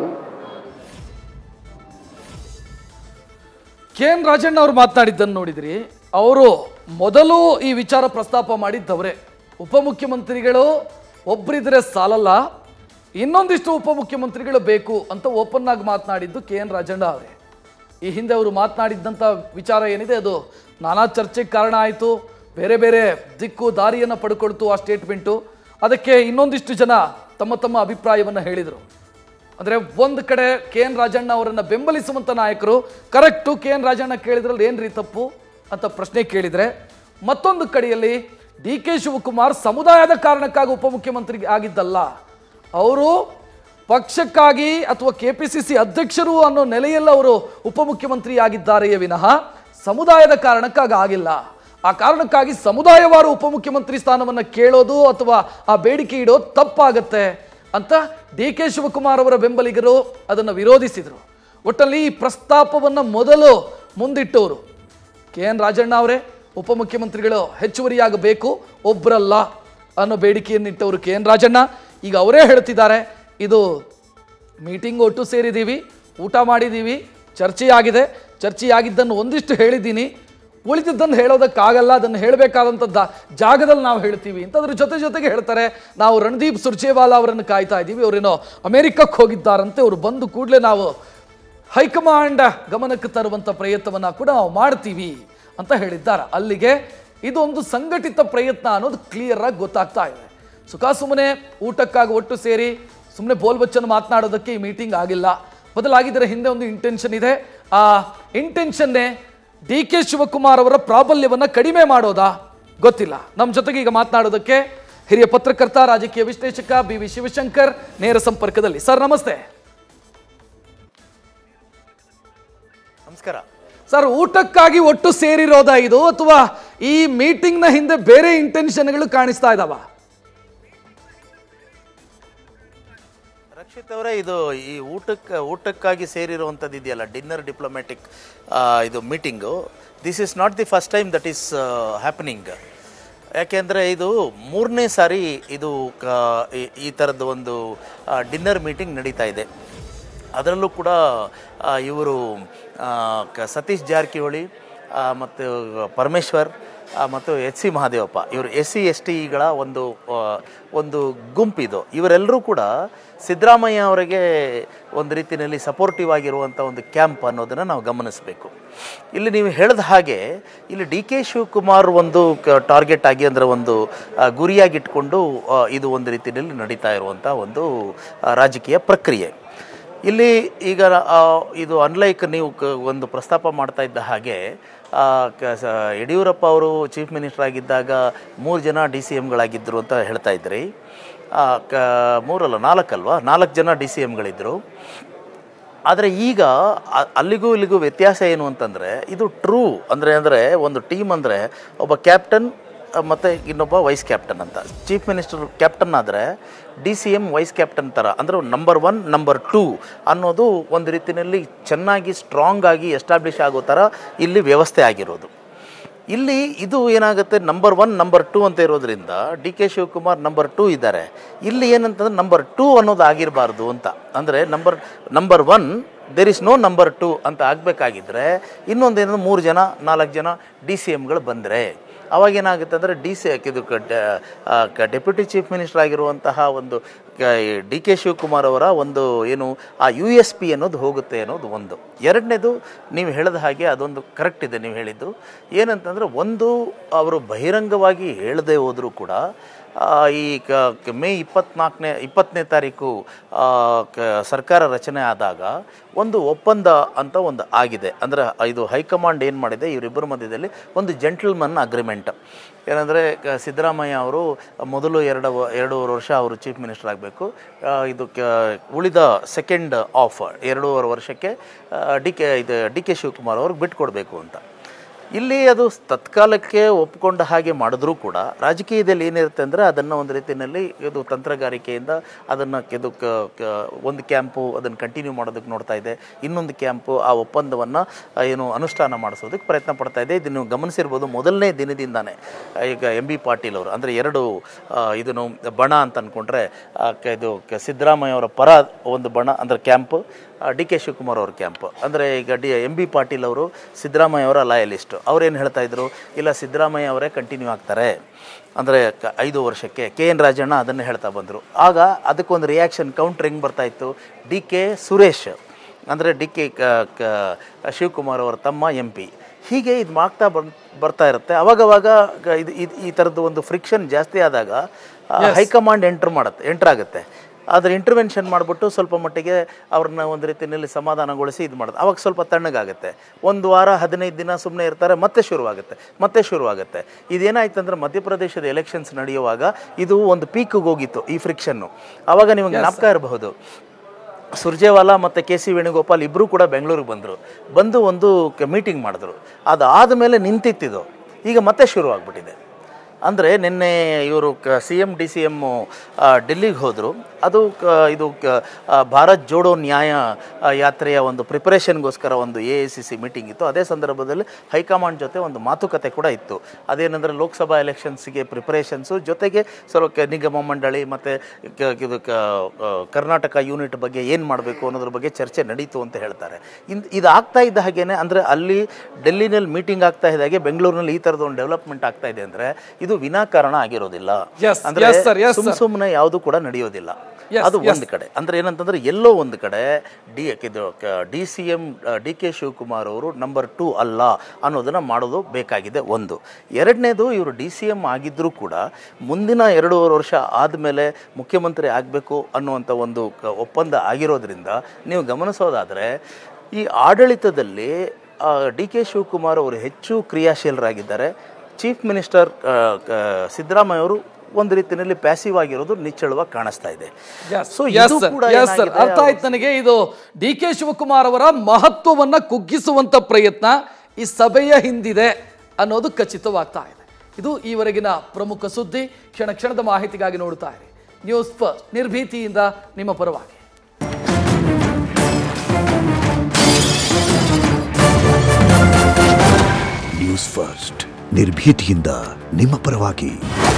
ಕೆ ಎನ್ ರಾಜಣ್ಣ ಅವರು ಮಾತನಾಡಿದ್ದನ್ನು ನೋಡಿದ್ರಿ ಅವರು ಮೊದಲು ಈ ವಿಚಾರ ಪ್ರಸ್ತಾಪ ಮಾಡಿದ್ದವರೇ ಉಪಮುಖ್ಯಮಂತ್ರಿಗಳು ಒಬ್ಬರಿದ್ರೆ ಸಾಲಲ್ಲ ಇನ್ನೊಂದಿಷ್ಟು ಉಪಮುಖ್ಯಮಂತ್ರಿಗಳು ಬೇಕು ಅಂತ ಓಪನ್ ಆಗಿ ಮಾತನಾಡಿದ್ದು ಕೆ ಎನ್ ರಾಜಣ್ಣ ಅವರೇ ಈ ಹಿಂದೆ ಅವರು ಮಾತನಾಡಿದ್ದಂಥ ವಿಚಾರ ಏನಿದೆ ಅದು ನಾನಾ ಚರ್ಚೆಗೆ ಕಾರಣ ಆಯಿತು ಬೇರೆ ಬೇರೆ ದಿಕ್ಕು ದಾರಿಯನ್ನು ಪಡ್ಕೊಳ್ತು ಆ ಸ್ಟೇಟ್ಮೆಂಟು ಅದಕ್ಕೆ ಇನ್ನೊಂದಿಷ್ಟು ಜನ ತಮ್ಮ ತಮ್ಮ ಅಭಿಪ್ರಾಯವನ್ನು ಹೇಳಿದರು ಅಂದರೆ ಒಂದು ಕಡೆ ಕೆ ಎನ್ ರಾಜಣ್ಣ ಅವರನ್ನು ಬೆಂಬಲಿಸುವಂಥ ನಾಯಕರು ಕರೆಕ್ಟು ಕೆ ಎನ್ ರಾಜಣ್ಣ ಕೇಳಿದ್ರಲ್ಲಿ ಏನ್ರಿ ತಪ್ಪು ಅಂತ ಪ್ರಶ್ನೆ ಕೇಳಿದರೆ ಮತ್ತೊಂದು ಕಡೆಯಲ್ಲಿ ಡಿ ಕೆ ಶಿವಕುಮಾರ್ ಸಮುದಾಯದ ಕಾರಣಕ್ಕಾಗಿ ಉಪಮುಖ್ಯಮಂತ್ರಿ ಆಗಿದ್ದಲ್ಲ ಅವರು ಪಕ್ಷಕ್ಕಾಗಿ ಅಥವಾ ಕೆ ಪಿ ಸಿ ಸಿ ಅಧ್ಯಕ್ಷರು ಅನ್ನೋ ನೆಲೆಯಲ್ಲಿ ಅವರು ಉಪಮುಖ್ಯಮಂತ್ರಿ ಆಗಿದ್ದಾರೆಯೇ ವಿನಃ ಸಮುದಾಯದ ಕಾರಣಕ್ಕಾಗಿ ಆಗಿಲ್ಲ ಆ ಕಾರಣಕ್ಕಾಗಿ ಸಮುದಾಯವಾರು ಉಪಮುಖ್ಯಮಂತ್ರಿ ಸ್ಥಾನವನ್ನು ಕೇಳೋದು ಅಥವಾ ಆ ಬೇಡಿಕೆ ಇಡೋದು ತಪ್ಪಾಗತ್ತೆ ಅಂತ ಡಿ ಕೆ ಶಿವಕುಮಾರ್ ಅವರ ಬೆಂಬಲಿಗರು ಅದನ್ನು ವಿರೋಧಿಸಿದರು ಒಟ್ಟಲ್ಲಿ ಈ ಪ್ರಸ್ತಾಪವನ್ನು ಮೊದಲು ಮುಂದಿಟ್ಟವರು ಕೆ ಎನ್ ರಾಜಣ್ಣ ಅವರೇ ಉಪಮುಖ್ಯಮಂತ್ರಿಗಳು ಹೆಚ್ಚುವರಿಯಾಗಬೇಕು ಒಬ್ಬರಲ್ಲ ಅನ್ನೋ ಬೇಡಿಕೆಯನ್ನಿಟ್ಟವರು ಕೆ ಎನ್ ರಾಜಣ್ಣ ಈಗ ಅವರೇ ಹೇಳ್ತಿದ್ದಾರೆ ಇದು ಮೀಟಿಂಗ್ ಒಟ್ಟು ಸೇರಿದ್ದೀವಿ ಊಟ ಮಾಡಿದ್ದೀವಿ ಚರ್ಚೆಯಾಗಿದೆ ಚರ್ಚೆಯಾಗಿದ್ದನ್ನು ಒಂದಿಷ್ಟು ಹೇಳಿದ್ದೀನಿ ಉಳಿದಿದ್ದನ್ನು ಹೇಳೋದಕ್ಕಾಗಲ್ಲ ಅದನ್ನು ಹೇಳಬೇಕಾದಂಥದ್ದು ಜಾಗದಲ್ಲಿ ನಾವು ಹೇಳ್ತೀವಿ ಅಂತ ಅದ್ರ ಜೊತೆ ಜೊತೆಗೆ ಹೇಳ್ತಾರೆ ನಾವು ರಣದೀಪ್ ಸುರ್ಜೇವಾಲಾ ಅವರನ್ನು ಕಾಯ್ತಾ ಇದ್ದೀವಿ ಅವರೇನೋ ಅಮೆರಿಕಕ್ಕೆ ಹೋಗಿದ್ದಾರಂತೆ ಅವರು ಬಂದು ಕೂಡಲೇ ನಾವು ಹೈಕಮಾಂಡ್ ಗಮನಕ್ಕೆ ತರುವಂಥ ಪ್ರಯತ್ನವನ್ನು ಕೂಡ ನಾವು ಮಾಡ್ತೀವಿ ಅಂತ ಹೇಳಿದ್ದಾರೆ ಅಲ್ಲಿಗೆ ಇದೊಂದು ಸಂಘಟಿತ ಪ್ರಯತ್ನ ಅನ್ನೋದು ಕ್ಲಿಯರ್ ಆಗಿ ಗೊತ್ತಾಗ್ತಾ ಇದೆ ಸುಖಾಸುಮ್ಮನೆ ಊಟಕ್ಕಾಗಿ ಒಟ್ಟು ಸೇರಿ ಸುಮ್ಮನೆ ಬೋಲ್ಬಚ್ಚನ್ನು ಮಾತನಾಡೋದಕ್ಕೆ ಈ ಮೀಟಿಂಗ್ ಆಗಿಲ್ಲ ಬದಲಾಗಿ ಇದರ ಹಿಂದೆ ಒಂದು ಇಂಟೆನ್ಷನ್ ಇದೆ ಆ ಇಂಟೆನ್ಷನ್ನೇ ಡಿ ಕೆ ಶಿವಕುಮಾರ್ ಅವರ ಪ್ರಾಬಲ್ಯವನ್ನು ಕಡಿಮೆ ಮಾಡೋದಾ ಗೊತ್ತಿಲ್ಲ ನಮ್ಮ ಜೊತೆಗೆ ಈಗ ಮಾತನಾಡೋದಕ್ಕೆ ಹಿರಿಯ ಪತ್ರಕರ್ತ ರಾಜಕೀಯ ವಿಶ್ಲೇಷಕ ಬಿ ವಿ ಶಿವಶಂಕರ್ ನೇರ ಸಂಪರ್ಕದಲ್ಲಿ ಸರ್ ನಮಸ್ತೆ ನಮಸ್ಕಾರ ಸರ್ ಊಟಕ್ಕಾಗಿ ಒಟ್ಟು ಸೇರಿರೋದಾ ಇದು ಅಥವಾ ಈ ಮೀಟಿಂಗ್ನ ಹಿಂದೆ ಬೇರೆ ಇಂಟೆನ್ಷನ್ಗಳು ಕಾಣಿಸ್ತಾ ಇದಾವ ರಕ್ಷಿತ್ ಅವರೇ ಇದು ಈ ಊಟಕ್ಕೆ ಊಟಕ್ಕಾಗಿ ಸೇರಿರುವಂಥದ್ದು ಇದೆಯಲ್ಲ ಡಿನ್ನರ್ ಡಿಪ್ಲೊಮ್ಯಾಟಿಕ್ ಇದು meeting this is not the first time that is happening ಯಾಕೆಂದರೆ ಇದು ಮೂರನೇ ಸಾರಿ ಇದು ಕ- ಈ- ಈ ಥರದ್ದು ಒಂದು ಡಿನ್ನರ್ ಮೀಟಿಂಗ್ ನಡೀತಾ ಇದೆ ಅದರಲ್ಲೂ ಕೂಡ ಇವರು ಸತೀಶ್ ಜಾರಕಿಹೊಳಿ ಆ, ಮತ್ತು ಪರಮೇಶ್ವರ್ ಆ, ಮತ್ತು ಎಚ್ ಸಿ ಮಹಾದೇವಪ್ಪ ಇವರು ಎಸ್ ಸಿ ಎಸ್ ಟಿಗಳ ಒಂದು ಆ, ಒಂದು ಗುಂಪಿದು ಇವರೆಲ್ಲರೂ ಕೂಡ ಸಿದ್ದರಾಮಯ್ಯ ಅವರಿಗೆ ಒಂದು ರೀತಿಯಲ್ಲಿ ಸಪೋರ್ಟಿವ್ ಆಗಿರುವಂಥ ಒಂದು ಕ್ಯಾಂಪ್ ಅನ್ನೋದನ್ನು ನಾವು ಗಮನಿಸಬೇಕು ಇಲ್ಲಿ ನೀವು ಹೇಳಿದ ಹಾಗೆ ಇಲ್ಲಿ ಡಿ ಕೆ ಶಿವಕುಮಾರ್ ಒಂದು ಟಾರ್ಗೆಟ್ ಆಗಿ ಅಂದರೆ ಒಂದು ಆ, ಗುರಿಯಾಗಿಟ್ಕೊಂಡು ಆ, ಇದು ಒಂದು ರೀತಿಯಲ್ಲಿ ನಡೀತಾ ಇರುವಂಥ ಒಂದು ಆ, ರಾಜಕೀಯ ಪ್ರಕ್ರಿಯೆ ಇಲ್ಲಿ ಈಗ ಆ, ಇದು ಅನ್ಲೈಕ್ ನೀವು ಕ ಒಂದು ಪ್ರಸ್ತಾಪ ಮಾಡ್ತಾ ಇದ್ದ ಹಾಗೆ ಆ, ಕ- ಸ- ಯಡಿಯೂರಪ್ಪ ಅವರು ಚೀಫ್ ಮಿನಿಸ್ಟರ್ ಆಗಿದ್ದಾಗ ಮೂರು ಜನ ಡಿ ಸಿ ಎಮ್ಗಳಾಗಿದ್ದರು ಅಂತ ಹೇಳ್ತಾ ಇದ್ರಿ ಆ, ಕ ಮೂರಲ್ಲ ನಾಲ್ಕಲ್ವಾ ನಾಲ್ಕು ಜನ ಡಿ ಸಿ ಎಮ್ಗಳಿದ್ದರು ಆದರೆ ಈಗ ಅ- ಅಲ್ಲಿಗೂ ಇಲ್ಲಿಗೂ ವ್ಯತ್ಯಾಸ ಏನು ಅಂತಂದರೆ ಇದು ಟ್ರೂ ಅಂದರೆ ಅಂದರೆ ಒಂದು ಟೀಮ್ ಅಂದರೆ ಒಬ್ಬ ಕ್ಯಾಪ್ಟನ್ ಮತ್ತು ಇನ್ನೊಬ್ಬ ವೈಸ್ ಕ್ಯಾಪ್ಟನ್ ಅಂತ ಚೀಫ್ ಮಿನಿಸ್ಟರ್ ಕ್ಯಾಪ್ಟನ್ ಆದರೆ D C M vice captain ಥರ ಅಂದರೆ ನಂಬರ್ ಒನ್ ನಂಬರ್ ಟೂ ಅನ್ನೋದು ಒಂದು ರೀತಿಯಲ್ಲಿ ಚೆನ್ನಾಗಿ ಸ್ಟ್ರಾಂಗ್ ಆಗಿ ಎಸ್ಟಾಬ್ಲಿಷ್ ಆಗೋ ಥರ ಇಲ್ಲಿ ವ್ಯವಸ್ಥೆ ಆಗಿರೋದು ಇಲ್ಲಿ ಇದು ಏನಾಗುತ್ತೆ ನಂಬರ್ ಒನ್ ನಂಬರ್ ಟೂ ಅಂತ ಇರೋದ್ರಿಂದ D K Shivakumar number two ಇದ್ದಾರೆ ಇಲ್ಲಿ ಏನಂತಂದ್ರೆ ನಂಬರ್ ಟೂ ಅನ್ನೋದು ಆಗಿರಬಾರ್ದು ಅಂತ ಅಂದರೆ number number one there is no number two ಅಂತ ಆಗಬೇಕಾಗಿದ್ದರೆ ಇನ್ನೊಂದೇನೋ ಮೂರು ಜನ ನಾಲ್ಕು ಜನ ಡಿ ಸಿ ಎಮ್ಗಳು ಬಂದರೆ ಅವಾಗ ಏನಾಗುತ್ತೆ ಅಂದರೆ ಡಿ ಸಿ ಇದು ಡೆಪ್ಯೂಟಿ ಚೀಫ್ ಮಿನಿಸ್ಟರ್ ಆಗಿರುವಂತಹ ಒಂದು ಡಿ ಕೆ ಶಿವಕುಮಾರ್ ಅವರ ಒಂದು ಏನು ಆ ಯು ಎಸ್ ಪಿ ಅನ್ನೋದು ಹೋಗುತ್ತೆ ಅನ್ನೋದು ಒಂದು ಎರಡನೇದು ನೀವು ಹೇಳಿದ ಹಾಗೆ ಅದೊಂದು ಕರೆಕ್ಟ್ ಇದೆ ನೀವು ಹೇಳಿದ್ದು ಏನಂತಂದರೆ ಒಂದು ಅವರು ಬಹಿರಂಗವಾಗಿ ಹೇಳದೆ ಹೋದರೂ ಕೂಡ ಆ, ಈ ಕ ಕ- ಮೇ ಇಪ್ಪತ್ನಾಲ್ಕನೇ ಇಪ್ಪತ್ತನೇ ತಾರೀಕು ಆ, ಕ ಸರ್ಕಾರ ರಚನೆ ಆದಾಗ ಒಂದು ಒಪ್ಪಂದ ಅಂತ ಒಂದು ಆಗಿದೆ ಅಂದರೆ ಇದು ಹೈಕಮಾಂಡ್ ಏನು ಮಾಡಿದೆ ಇವರಿಬ್ಬರ ಮಧ್ಯದಲ್ಲಿ ಒಂದು ಜೆಂಟಲ್ಮನ್ ಅಗ್ರಿಮೆಂಟ್ ಏನಂದರೆ ಸಿದ್ದರಾಮಯ್ಯ ಅವರು ಮೊದಲು ಎರಡು ವ- ಎರಡೂವರೆ ವರ್ಷ ಅವರು ಚೀಫ್ ಮಿನಿಸ್ಟರ್ ಆಗಬೇಕು ಇದು ಕ ಉಳಿದ ಸೆಕೆಂಡ್ ಆಫ್ ಎರಡೂವರೆ ವರ್ಷಕ್ಕೆ ಡಿ ಕೆ ಇದು ಡಿ ಕೆ ಶಿವಕುಮಾರ್ ಅವ್ರಿಗೆ ಬಿಟ್ಕೊಡ್ಬೇಕು ಅಂತ ಇಲ್ಲಿ ಅದು ತತ್ಕಾಲಕ್ಕೆ ಒಪ್ಕೊಂಡ ಹಾಗೆ ಮಾಡಿದ್ರೂ ಕೂಡ ರಾಜಕೀಯದಲ್ಲಿ ಏನಿರುತ್ತೆ ಅಂದರೆ ಅದನ್ನು ಒಂದು ರೀತಿಯಲ್ಲಿ ಇದು ತಂತ್ರಗಾರಿಕೆಯಿಂದ ಅದನ್ನು ಇದು ಕ ಕ- ಒಂದು ಕ್ಯಾಂಪು ಅದನ್ನು ಕಂಟಿನ್ಯೂ ಮಾಡೋದಕ್ಕೆ ನೋಡ್ತಾ ಇದೆ ಇನ್ನೊಂದು ಕ್ಯಾಂಪು ಆ ಒಪ್ಪಂದವನ್ನು ಏನು ಅನುಷ್ಠಾನ ಮಾಡಿಸೋದಕ್ಕೆ ಪ್ರಯತ್ನ ಪಡ್ತಾ ಇದೆ ಇದನ್ನು ನೀವು ಗಮನಿಸಿರ್ಬೋದು ಮೊದಲನೇ ದಿನದಿಂದಾನೇ ಈಗ ಎಂ ಬಿ ಪಾಟೀಲ್ ಅವರು ಅಂದರೆ ಎರಡು ಆ, ಇದನ್ನು ಬಣ ಅಂತ ಅಂದ್ಕೊಂಡ್ರೆ ಆ, ಕ- ಇದು ಕ- ಸಿದ್ದರಾಮಯ್ಯ ಅವರ ಪರ ಒಂದು ಬಣ ಅಂದರೆ ಕ್ಯಾಂಪು ಡಿ ಕೆ ಶಿವಕುಮಾರ್ ಅವ್ರ ಕ್ಯಾಂಪ್ ಅಂದರೆ ಈಗ ಡಿ ಎಂ ಬಿ ಪಾಟೀಲ್ ಅವರು ಸಿದ್ದರಾಮಯ್ಯ ಅವರ ಲಾಯಲಿಸ್ಟು ಅವ್ರೇನು ಹೇಳ್ತಾ ಇದ್ರು ಇಲ್ಲ ಸಿದ್ದರಾಮಯ್ಯ ಅವರೇ ಕಂಟಿನ್ಯೂ ಆಗ್ತಾರೆ ಅಂದರೆ ಕ ಐದು ವರ್ಷಕ್ಕೆ ಕೆ ಎನ್ ರಾಜಣ್ಣ ಅದನ್ನೇ ಹೇಳ್ತಾ ಬಂದರು ಆಗ ಅದಕ್ಕೊಂದು ರಿಯಾಕ್ಷನ್ ಕೌಂಟ್ರ್ ಹೆಂಗೆ ಬರ್ತಾ ಇತ್ತು ಡಿ ಕೆ ಸುರೇಶ್ ಅಂದರೆ ಡಿ ಕೆ ಶಿವಕುಮಾರ್ ಅವರ ತಮ್ಮ ಎಂ ಪಿ ಹೀಗೆ ಇದು ಮಾಡ್ತಾ ಬರ್ ಬರ್ತಾ ಇರುತ್ತೆ ಅವಾಗವಾಗ ಗ- ಇದು ಇದು ಈ ಥರದ್ದು ಒಂದು ಫ್ರಿಕ್ಷನ್ ಜಾಸ್ತಿ ಆದಾಗ ಆ, ಹೈಕಮಾಂಡ್ ಎಂಟ್ರ್ ಮಾಡುತ್ತೆ ಎಂಟ್ರ್ ಆಗುತ್ತೆ ಆದರೆ ಇಂಟರ್ವೆನ್ಷನ್ ಮಾಡಿಬಿಟ್ಟು ಸ್ವಲ್ಪ ಮಟ್ಟಿಗೆ ಅವ್ರನ್ನ ಒಂದು ರೀತಿಯಲ್ಲಿ ಸಮಾಧಾನಗೊಳಿಸಿ ಇದು ಮಾಡೋದು ಅವಾಗ ಸ್ವಲ್ಪ ತಣ್ಣಗಾಗುತ್ತೆ ಒಂದು ವಾರ ಹದಿನೈದು ದಿನ ಸುಮ್ಮನೆ ಇರ್ತಾರೆ ಮತ್ತೆ ಶುರುವಾಗುತ್ತೆ ಮತ್ತೆ ಶುರುವಾಗುತ್ತೆ ಇದೇನಾಯ್ತು ಅಂದರೆ ಮಧ್ಯಪ್ರದೇಶದ ಎಲೆಕ್ಷನ್ಸ್ ನಡೆಯುವಾಗ ಇದು ಒಂದು ಪೀಕ್ಗೆ ಹೋಗಿತ್ತು ಈ ಫ್ರಿಕ್ಷನ್ನು ಆವಾಗ ನಿಮಗೆ ಜ್ಞಾಪಕ ಇರಬಹುದು ಸುರ್ಜೇವಾಲಾ ಮತ್ತು ಕೆ ಸಿ ವೇಣುಗೋಪಾಲ್ ಇಬ್ಬರೂ ಕೂಡ ಬೆಂಗಳೂರಿಗೆ ಬಂದರು ಬಂದು ಒಂದು ಮೀಟಿಂಗ್ ಮಾಡಿದ್ರು ಅದಾದ ಮೇಲೆ ನಿಂತಿತ್ತಿದು ಈಗ ಮತ್ತೆ ಶುರು ಆಗ್ಬಿಟ್ಟಿದೆ ಅಂದರೆ ನಿನ್ನೆ ಇವರು ಕ C M D C M ಡೆಲ್ಲಿಗೆ ಹೋದರು ಅದು ಕ ಇದು ಕ ಆ, ಭಾರತ್ ಜೋಡೋ ನ್ಯಾಯ ಆ, ಯಾತ್ರೆಯ ಒಂದು ಪ್ರಿಪರೇಷನ್ಗೋಸ್ಕರ ಒಂದು A I C C meeting ಇತ್ತು ಅದೇ ಸಂದರ್ಭದಲ್ಲಿ ಹೈಕಮಾಂಡ್ ಜೊತೆ ಒಂದು ಮಾತುಕತೆ ಕೂಡ ಇತ್ತು ಅದೇನೆಂದರೆ ಲೋಕಸಭಾ ಎಲೆಕ್ಷನ್ಸ್ಗೆ ಪ್ರಿಪರೇಷನ್ಸು ಜೊತೆಗೆ ಸ್ವಲ್ಪ ಕ- ನಿಗಮ ಮಂಡಳಿ ಮತ್ತು ಇದು ಕ- ಆ, ಕರ್ನಾಟಕ ಯೂನಿಟ್ ಬಗ್ಗೆ ಏನು ಮಾಡಬೇಕು ಅನ್ನೋದ್ರ ಬಗ್ಗೆ ಚರ್ಚೆ ನಡೀತು ಅಂತ ಹೇಳ್ತಾರೆ ಇನ್ ಇದು ಆಗ್ತಾ ಇದ್ದ ಹಾಗೇನೆ ಅಂದರೆ ಅಲ್ಲಿ ಡೆಲ್ಲಿನಲ್ಲಿ ಮೀಟಿಂಗ್ ಆಗ್ತಾ ಇದ್ದ ಹಾಗೆ ಬೆಂಗಳೂರಿನಲ್ಲಿ ಈ ಥರದ ಒಂದು ಡೆವಲಪ್ಮೆಂಟ್ ಆಗ್ತಾ ಇದೆ ಅಂದರೆ ಇದು ವಿನಾಕಾರಣ ಆಗಿರೋದಿಲ್ಲ Yes, ಅಂದ್ರೆ yes, sir, yes, ಸುಮ್ sir. ಸುಮ್ಮನೆ ಯಾವುದು ಕೂಡ ನಡೆಯೋದಿಲ್ಲ Yes, ಅದು yes. ಒಂದು ಕಡೆ ಅಂದ್ರೆ ಏನಂತಂದ್ರೆ ಎಲ್ಲೋ ಒಂದು ಕಡೆ ಡಿ ಇದು D C M D K Shivakumar ಅವರು ನಂಬರ್ ಟೂ ಅಲ್ಲ ಅನ್ನೋದನ್ನ ಮಾಡೋದು ಬೇಕಾಗಿದೆ ಒಂದು ಎರಡನೇದು ಇವರು ಡಿ ಸಿ ಎಂ ಆಗಿದ್ದರೂ ಕೂಡ ಮುಂದಿನ ಎರಡೂವರೆ ವರ್ಷ ಆದಮೇಲೆ ಮುಖ್ಯಮಂತ್ರಿ ಆಗಬೇಕು ಅನ್ನುವಂಥ ಒಂದು ಕ- ಒಪ್ಪಂದ ಆಗಿರೋದ್ರಿಂದ ನೀವು ಗಮನಿಸೋದಾದರೆ ಈ ಆಡಳಿತದಲ್ಲಿ ಡಿ ಕೆ ಶಿವಕುಮಾರ್ ಅವರು ಹೆಚ್ಚು ಕ್ರಿಯಾಶೀಲರಾಗಿದ್ದಾರೆ ಚೀಫ್ ಮಿನಿಸ್ಟರ್ ಆ, ಕ- ಸಿದ್ದರಾಮಯ್ಯ ಅವರು ಒಂದು ರೀತಿಯಲ್ಲಿ ಪ್ಯಾಸಿವ್ ಆಗಿರೋದು ನಿಚ್ಚಳವಾಗಿ ಕಾಣಿಸ್ತಾ ಇದೆ ಸೊ Yes, ಇದು sir. ಕೂಡ Yes, sir. ಏನಾಗಿದೆ, ಅರ್ಥ ಆಯ್ತು ನನಗೆ ಇದು ಡಿ ಕೆ ಶಿವಕುಮಾರ್ ಅವರ ಮಹತ್ವವನ್ನ ಕುಗ್ಗಿಸುವಂತ ಪ್ರಯತ್ನ ಈ ಸಭೆಯ ಹಿಂದಿದೆ ಅನ್ನೋದು ಖಚಿತವಾಗ್ತಾ ಇದೆ ಇದು ಈವರೆಗಿನ ಪ್ರಮುಖ ಸುದ್ದಿ ಕ್ಷಣ ಕ್ಷಣದ ಮಾಹಿತಿಗಾಗಿ ನೋಡ್ತಾ ಇರಿ ನ್ಯೂಸ್ ಫಸ್ಟ್ ನಿರ್ಭೀತಿಯಿಂದ ನಿಮ್ಮ ಪರವಾಗಿ ನ್ಯೂಸ್ ಫಸ್ಟ್ ನಿರ್ಭೀತಿಯಿಂದ ನಿಮ್ಮ ಪರವಾಗಿ